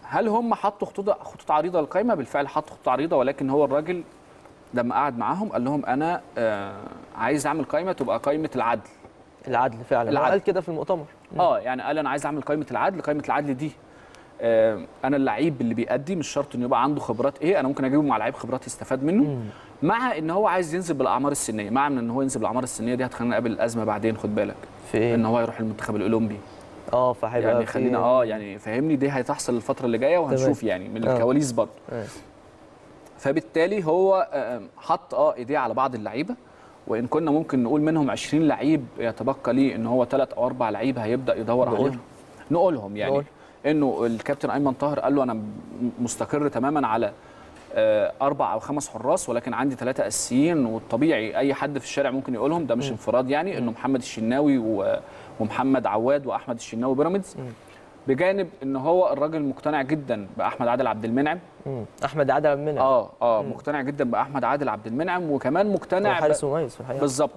هل هم حطوا خطوط خطوط عريضه للقائمه بالفعل حطوا خطوط عريضه ولكن هو الراجل لما قعد معاهم قال لهم انا آه عايز اعمل قائمه تبقى قائمه العدل العدل فعلا العدل. هو قال كده في المؤتمر اه يعني قال انا عايز اعمل قائمه العدل قائمه العدل دي آه انا اللعيب اللي بيأدي مش شرط انه يبقى عنده خبرات ايه انا ممكن اجيبه مع لعيب خبرات يستفاد منه مع ان هو عايز ينزل بالاعمار السنيه مع ان هو ينزل بالاعمار السنيه دي هتخلينا نقابل الازمه بعدين خد بالك في ايه ان هو يروح المنتخب الاولمبي اه فهيبقى يعني في- خلينا اه يعني فهمني دي هتحصل الفتره اللي جايه وهنشوف يعني من آه. الكواليس برضه آه. فبالتالي هو آه، حط اه ايديه على بعض اللعيبه وان كنا ممكن نقول منهم 20 لعيب يتبقى ليه ان هو ثلاث او اربع لعيب هيبدا يدور نقولهم. عليهم نقولهم يعني نقول. انه الكابتن ايمن طاهر قال له انا م- مستقر تماما على آه، اربع او خمس حراس ولكن عندي ثلاثه اساسيين والطبيعي اي حد في الشارع ممكن يقولهم ده مش انفراد يعني انه محمد الشناوي و- ومحمد عواد واحمد الشناوي بيراميدز بجانب ان هو الراجل مقتنع جدا باحمد عادل عبد المنعم مم. احمد عادل عبد المنعم اه اه مقتنع جدا باحمد عادل عبد المنعم وكمان هو مقتنع ب... حارس مميز في الحقيقه بالظبط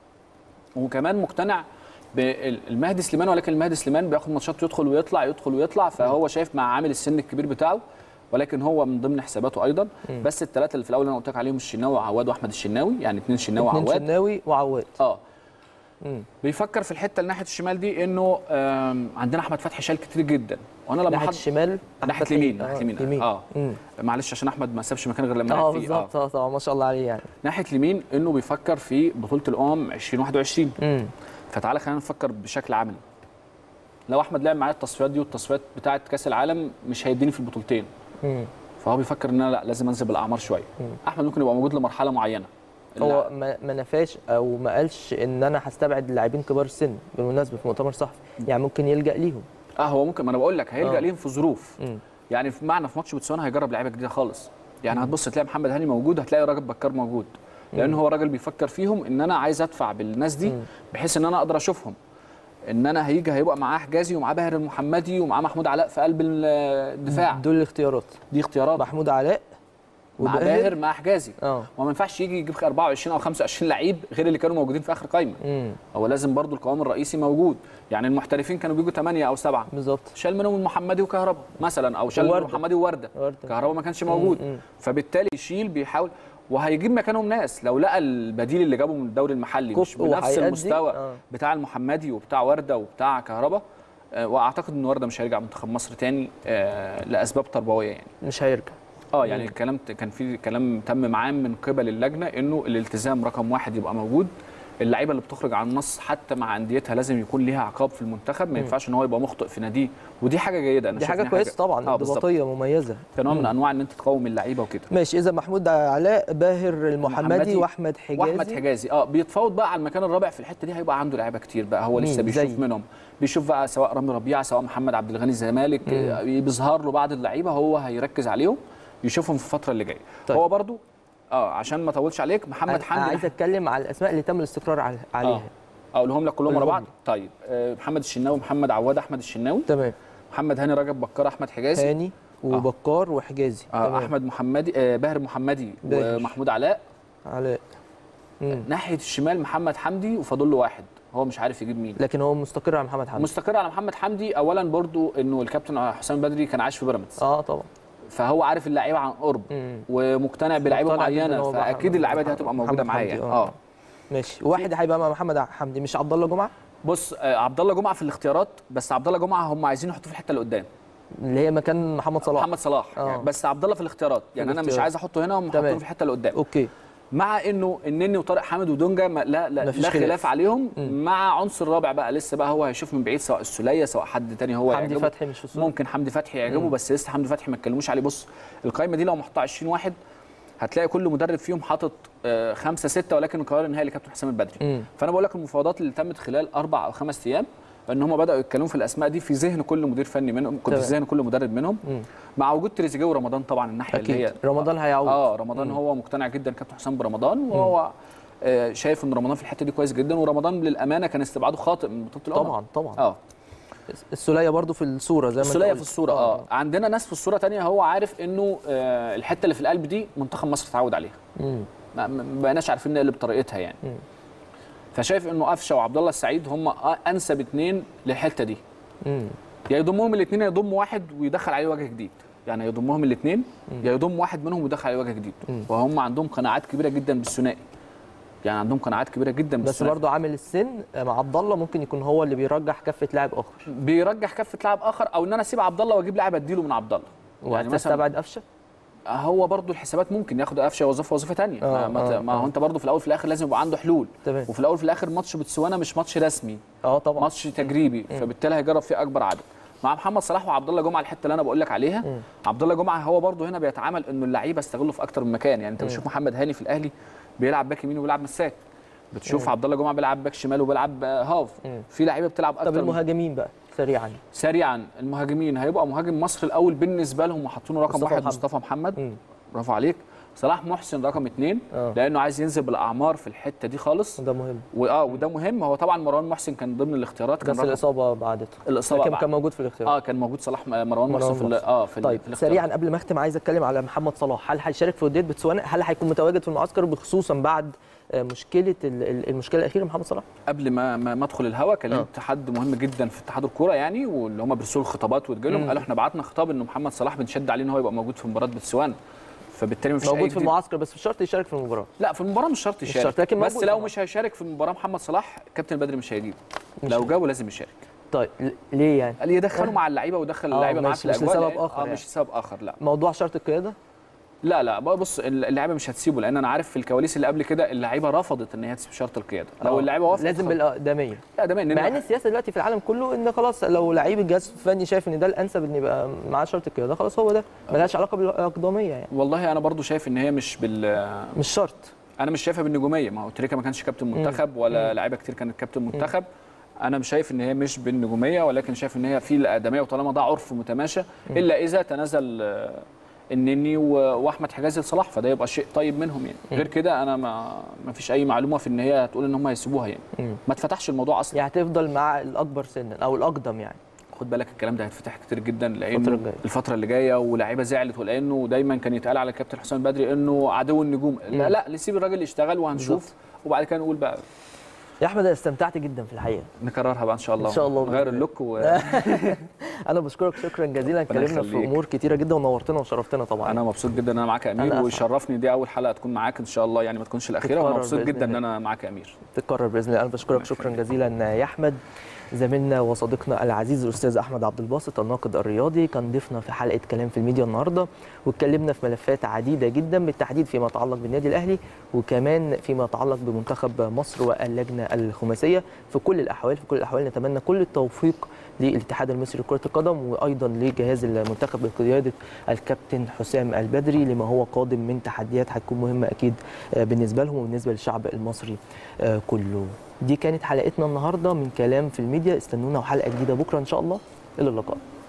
وكمان مقتنع بالمهدي سليمان ولكن المهدي سليمان بياخد ماتشات يدخل ويطلع يدخل ويطلع فهو شايف مع عامل السن الكبير بتاعه ولكن هو من ضمن حساباته ايضا بس الثلاثه اللي في الاول اللي انا قلت لك عليهم الشناوي وعواد واحمد الشناوي يعني اثنين شناوي اتنين وعواد شناوي وعواد اه مم. بيفكر في الحته اللي ناحيه الشمال دي انه آم، عندنا احمد فتحي شال كتير جدا وانا لما ناحيه حد الشمال ناحيه فتحي. اليمين آه، ناحيه اليمين يمين اه مم. معلش عشان احمد ما سابش مكان غير لما اه لعب فيه بالظبط اه طبعا ما شاء الله عليه يعني ناحيه اليمين انه بيفكر في بطوله الامم 2021 امم فتعالى خلينا نفكر بشكل عملي لو احمد لعب معايا التصفيات دي والتصفيات بتاعه كاس العالم مش هيديني في البطولتين امم فهو بيفكر ان انا لا لازم انزل بالاعمار شويه احمد ممكن يبقى موجود لمرحله معينه هو ما ما نفاش او ما قالش ان انا هستبعد اللاعبين كبار السن بالمناسبه في مؤتمر صحفي يعني ممكن يلجا ليهم اه هو ممكن ما انا بقول لك هيلجا آه. ليهم في ظروف مم. يعني في معنى في ماتش بوتسوانا هيجرب لعيبه جديده خالص يعني هتبص تلاقي محمد هاني موجود هتلاقي راجل بكار موجود لان هو راجل بيفكر فيهم ان انا عايز ادفع بالناس دي بحيث ان انا اقدر اشوفهم ان انا هيجي هيبقى معاه حجازي ومعاه باهر المحمدي ومعاه محمود علاء في قلب الدفاع دول الاختيارات دي اختيارات محمود علاء مع وباهر. باهر مع حجازي اه وما ينفعش يجي يجيب 24 او 25 لعيب غير اللي كانوا موجودين في اخر قائمه امم هو لازم برضو القوام الرئيسي موجود يعني المحترفين كانوا بيجوا 8 او 7 بالظبط شال منهم المحمدي وكهربا مثلا او شال منهم ووردة. المحمدي وورده وردة. كهربا ما كانش موجود مم. فبالتالي يشيل بيحاول وهيجيب مكانهم ناس لو لقى البديل اللي جابه من الدوري المحلي مش كفء بنفس وهيأدي. المستوى آه. بتاع المحمدي وبتاع ورده وبتاع كهربا آه، واعتقد ان ورده مش هيرجع منتخب مصر تاني آه، لاسباب تربويه يعني مش هيرجع اه يعني الكلام ت- كان في كلام تم معاه من قبل اللجنه انه الالتزام رقم واحد يبقى موجود اللعيبه اللي بتخرج عن النص حتى مع انديتها لازم يكون ليها عقاب في المنتخب ما ينفعش ان هو يبقى مخطئ في ناديه ودي حاجه جيده انا دي شايف حاجه إن هي كويسه طبعا اه بالظبط انضباطيه مميزه كنوع من انواع ان انت تقوم اللعيبه وكده ماشي اذا محمود علاء باهر المحمدي المحمدي واحمد حجازي واحمد حجازي اه بيتفاوض بقى على المكان الرابع في الحته دي هيبقى عنده لعيبه كتير بقى هو لسه مين؟ بيشوف زي؟ منهم بيشوف بقى سواء رامي ربيعه سواء محمد عبد الغني الزمالك آه، بيظهر له بعض اللعيبه هو هيركز عليهم يشوفهم في الفتره اللي جايه طيب. هو برضو اه عشان ما اطولش عليك محمد أنا حمدي عايز اتكلم على الاسماء اللي تم الاستقرار على- عليها اه اقولهم لك كلهم ورا قولهم بعض لي. طيب آه، محمد الشناوي محمد عواد احمد الشناوي تمام محمد هاني رجب بكار احمد حجازي هاني وبكار وحجازي آه تمام. احمد محمدي آه باهر محمدي باهر. ومحمود علاء علاء مم. ناحيه الشمال محمد حمدي وفاضل له واحد هو مش عارف يجيب مين لكن هو مستقر على محمد حمدي مستقر على محمد حمدي اولا برضو انه الكابتن حسام بدري كان عايش في بيراميدز اه طبعا فهو عارف اللعيبه عن قرب مم. ومقتنع بلعيبه مقتنع جداً معينه هو فاكيد محمد- اللعيبه دي هتبقى موجوده محمد معايا حمدي، اه ماشي واحد هيبقى مع محمد حمدي مش عبد الله جمعه بص آه عبد الله جمعه في الاختيارات بس عبد الله جمعه هم عايزين يحطوه في الحته اللي قدام اللي هي مكان محمد صلاح محمد صلاح آه. يعني بس عبد الله في الاختيارات يعني انا مش الاختيارات. عايز احطه هنا هم تمام. حاطينه في الحته اللي قدام اوكي مع انه النني وطارق حامد ودونجا ما لا لا, مفيش لا خلاف. خلاف عليهم مع عنصر رابع بقى لسه بقى هو هيشوف من بعيد سواء السوليه سواء حد تاني هو حمدي يعجبه. فتحي مش في الصورة. ممكن حمدي فتحي يعجبه بس لسه حمدي فتحي ما اتكلموش عليه بص القائمه دي لو محطوطه 20 واحد هتلاقي كل مدرب فيهم حاطط آه، خمسه سته ولكن القرار النهائي لكابتن حسام البدري مم. فانا بقول لك المفاوضات اللي تمت خلال اربع او خمس ايام ان هم بداوا يتكلموا في الاسماء دي في ذهن كل مدير فني منهم كنت في تمام. ذهن كل مدرب منهم مع وجود تريزيجيه ورمضان طبعا الناحيه اللي هي اكيد رمضان هيعود اه رمضان هو مقتنع جدا كابتن حسام برمضان وهو آه، شايف ان رمضان في الحته دي كويس جدا ورمضان للامانه كان استبعاده خاطئ من بطوله الامم طبعا طبعا اه السوليه برضو في الصوره زي ما انت السوليه قلت. في الصوره اه عندنا ناس في الصوره تانية هو عارف انه آه الحته اللي في القلب دي منتخب مصر اتعود عليها مم. ما ما بقيناش عارفين نقلب طريقتها يعني مم. فشايف انه قفشه وعبد الله السعيد هم انسب اثنين للحته دي مم. يا يضمهم الاثنين يا يضم واحد ويدخل عليه وجه جديد يعني يضمهم الاثنين يا يضم واحد منهم ويدخل عليه وجه جديد وهم عندهم قناعات كبيره جدا بالثنائي يعني عندهم قناعات كبيره جدا بس بالثنائي برضه عامل السن مع عبد الله ممكن يكون هو اللي بيرجح كفه لاعب اخر بيرجح كفه لاعب اخر او ان انا اسيب عبد الله واجيب لاعب اديله من عبد الله يعني مثلا وهتستبعد قفشه هو برضو الحسابات ممكن ياخد قفشه وظيفه وظيفه ثانيه آه، ما, ما, آه، ما هو انت برضو في الاول في الاخر لازم يبقى عنده حلول تمام. وفي الاول في الاخر ماتش بوتسوانا مش ماتش رسمي اه طبعا ماتش تجريبي فبالتالي هيجرب فيه اكبر عدد مع محمد صلاح وعبد الله جمعه الحته اللي انا بقول لك عليها عبد الله جمعه هو برضو هنا بيتعامل انه اللعيبه استغله في اكتر من مكان يعني انت بتشوف محمد هاني في الاهلي بيلعب باك يمين وبيلعب مساك بتشوف عبد الله جمعه بيلعب باك شمال وبيلعب آه، هاف في لعيبه بتلعب اكتر طب من- المهاجمين بقى سريعا سريعا المهاجمين هيبقى مهاجم مصر الاول بالنسبه لهم وحاطينه رقم مصطفى واحد محمد. مصطفى محمد مم. برافو عليك صلاح محسن رقم اثنين آه. لانه عايز ينزل بالاعمار في الحته دي خالص ده مهم واه وده مهم هو طبعا مروان محسن كان ضمن الاختيارات كان بس رقم الاصابه بعدته الإصابة لكن بعد. كان موجود في الاختيار اه كان موجود صلاح مروان محسن مروان في ال- محسن. اه في ال- طيب في الاختيارات. سريعا قبل ما اختم عايز اتكلم على محمد صلاح هل هيشارك في وديه بتسوانا هل هيكون متواجد في المعسكر بخصوصا بعد آه، مشكله ال- ال- المشكله الاخيره محمد صلاح قبل ما ما ما ادخل الهوا كان آه. ليه حد مهم جدا في اتحاد الكوره يعني واللي هم بيرسلوا الخطابات وتجيلهم مم. قالوا احنا بعتنا خطاب ان محمد صلاح بنشد عليه ان هو يبقى موجود في مباراه بوتسوانا فبالتالي مفيش أي موجود في جديد. المعسكر بس مش شرط يشارك في المباراه لا في المباراه مش شرط يشارك شرط، لكن بس موجود لو طبعاً. مش هيشارك في المباراه محمد صلاح كابتن بدري مش هيجيبه مش لو هيجيبه. جابه لازم يشارك طيب ل- ليه يعني قال يدخله مع اللعيبه ويدخل آه، اللعيبه معاه ماشي، في مش الاجواء لسبب لأن- آخر اه يعني. مش لسبب اخر لا موضوع شرط القياده لا لا بص اللعيبه مش هتسيبه لان انا عارف في الكواليس اللي قبل كده اللعيبه رفضت ان هي تسيب شرط القياده لو آه، اللعيبه وافقت لازم خلاص. بالاقدميه لا ده مع ان السياسه دلوقتي في العالم كله ان خلاص لو لعيب الجهاز الفني شايف ان ده الانسب ان يبقى معاه شرط القياده خلاص هو ده ملهاش علاقه بالاقدميه يعني والله انا برضو شايف ان هي مش بال مش شرط انا مش شايفها بالنجوميه ما هو تريكا ما كانش كابتن منتخب ولا لعيبه كتير كانت كابتن منتخب انا مش شايف ان هي مش بالنجوميه ولكن شايف ان هي في الاقدميه وطالما ده عرف متماشى الا اذا تنازل آه، النني و- واحمد حجازي لصلاح فده يبقى شيء طيب منهم يعني غير كده انا ما ما فيش اي معلومه في ان هي هتقول ان هم هيسيبوها يعني مم. ما اتفتحش الموضوع اصلا يعني هتفضل مع الاكبر سنا او الاقدم يعني خد بالك الكلام ده هيتفتح كتير جدا الفترة لانه الجاية. الفتره اللي جايه ولاعيبه زعلت ولانه دايما كان يتقال على الكابتن حسام بدري انه عدو النجوم لا لا نسيب الراجل يشتغل وهنشوف بالظبط. وبعد كده نقول بقى يا احمد انا استمتعت جدا في الحقيقه نكررها بقى ان شاء الله إن شاء الله نغير بإذن اللوك و... انا بشكرك شكرا جزيلا اتكلمنا في يخليك. امور كتيره جدا ونورتنا وشرفتنا طبعا انا مبسوط جدا ان انا معاك يا أنا امير أسعد. ويشرفني دي اول حلقه تكون معاك ان شاء الله يعني ما تكونش الاخيره تتكرر وانا مبسوط بإذن جدا ان الله. انا معاك يا امير تتكرر باذن الله انا بشكرك الله شكرا يخليك. جزيلا يا احمد زميلنا وصديقنا العزيز الاستاذ احمد عبد الباسط الناقد الرياضي كان ضيفنا في حلقه كلام في الميديا النهارده واتكلمنا في ملفات عديده جدا بالتحديد فيما يتعلق بالنادي الاهلي وكمان فيما يتعلق بمنتخب مصر واللجنه الخماسيه في كل الاحوال في كل الاحوال نتمنى كل التوفيق للاتحاد المصري لكره القدم وايضا لجهاز المنتخب بقياده الكابتن حسام البدري لما هو قادم من تحديات هتكون مهمه اكيد آه، بالنسبه لهم وبالنسبه للشعب المصري آه، كله دي كانت حلقتنا النهارده من كلام في الميديا استنونا وحلقه جديده بكره ان شاء الله الى اللقاء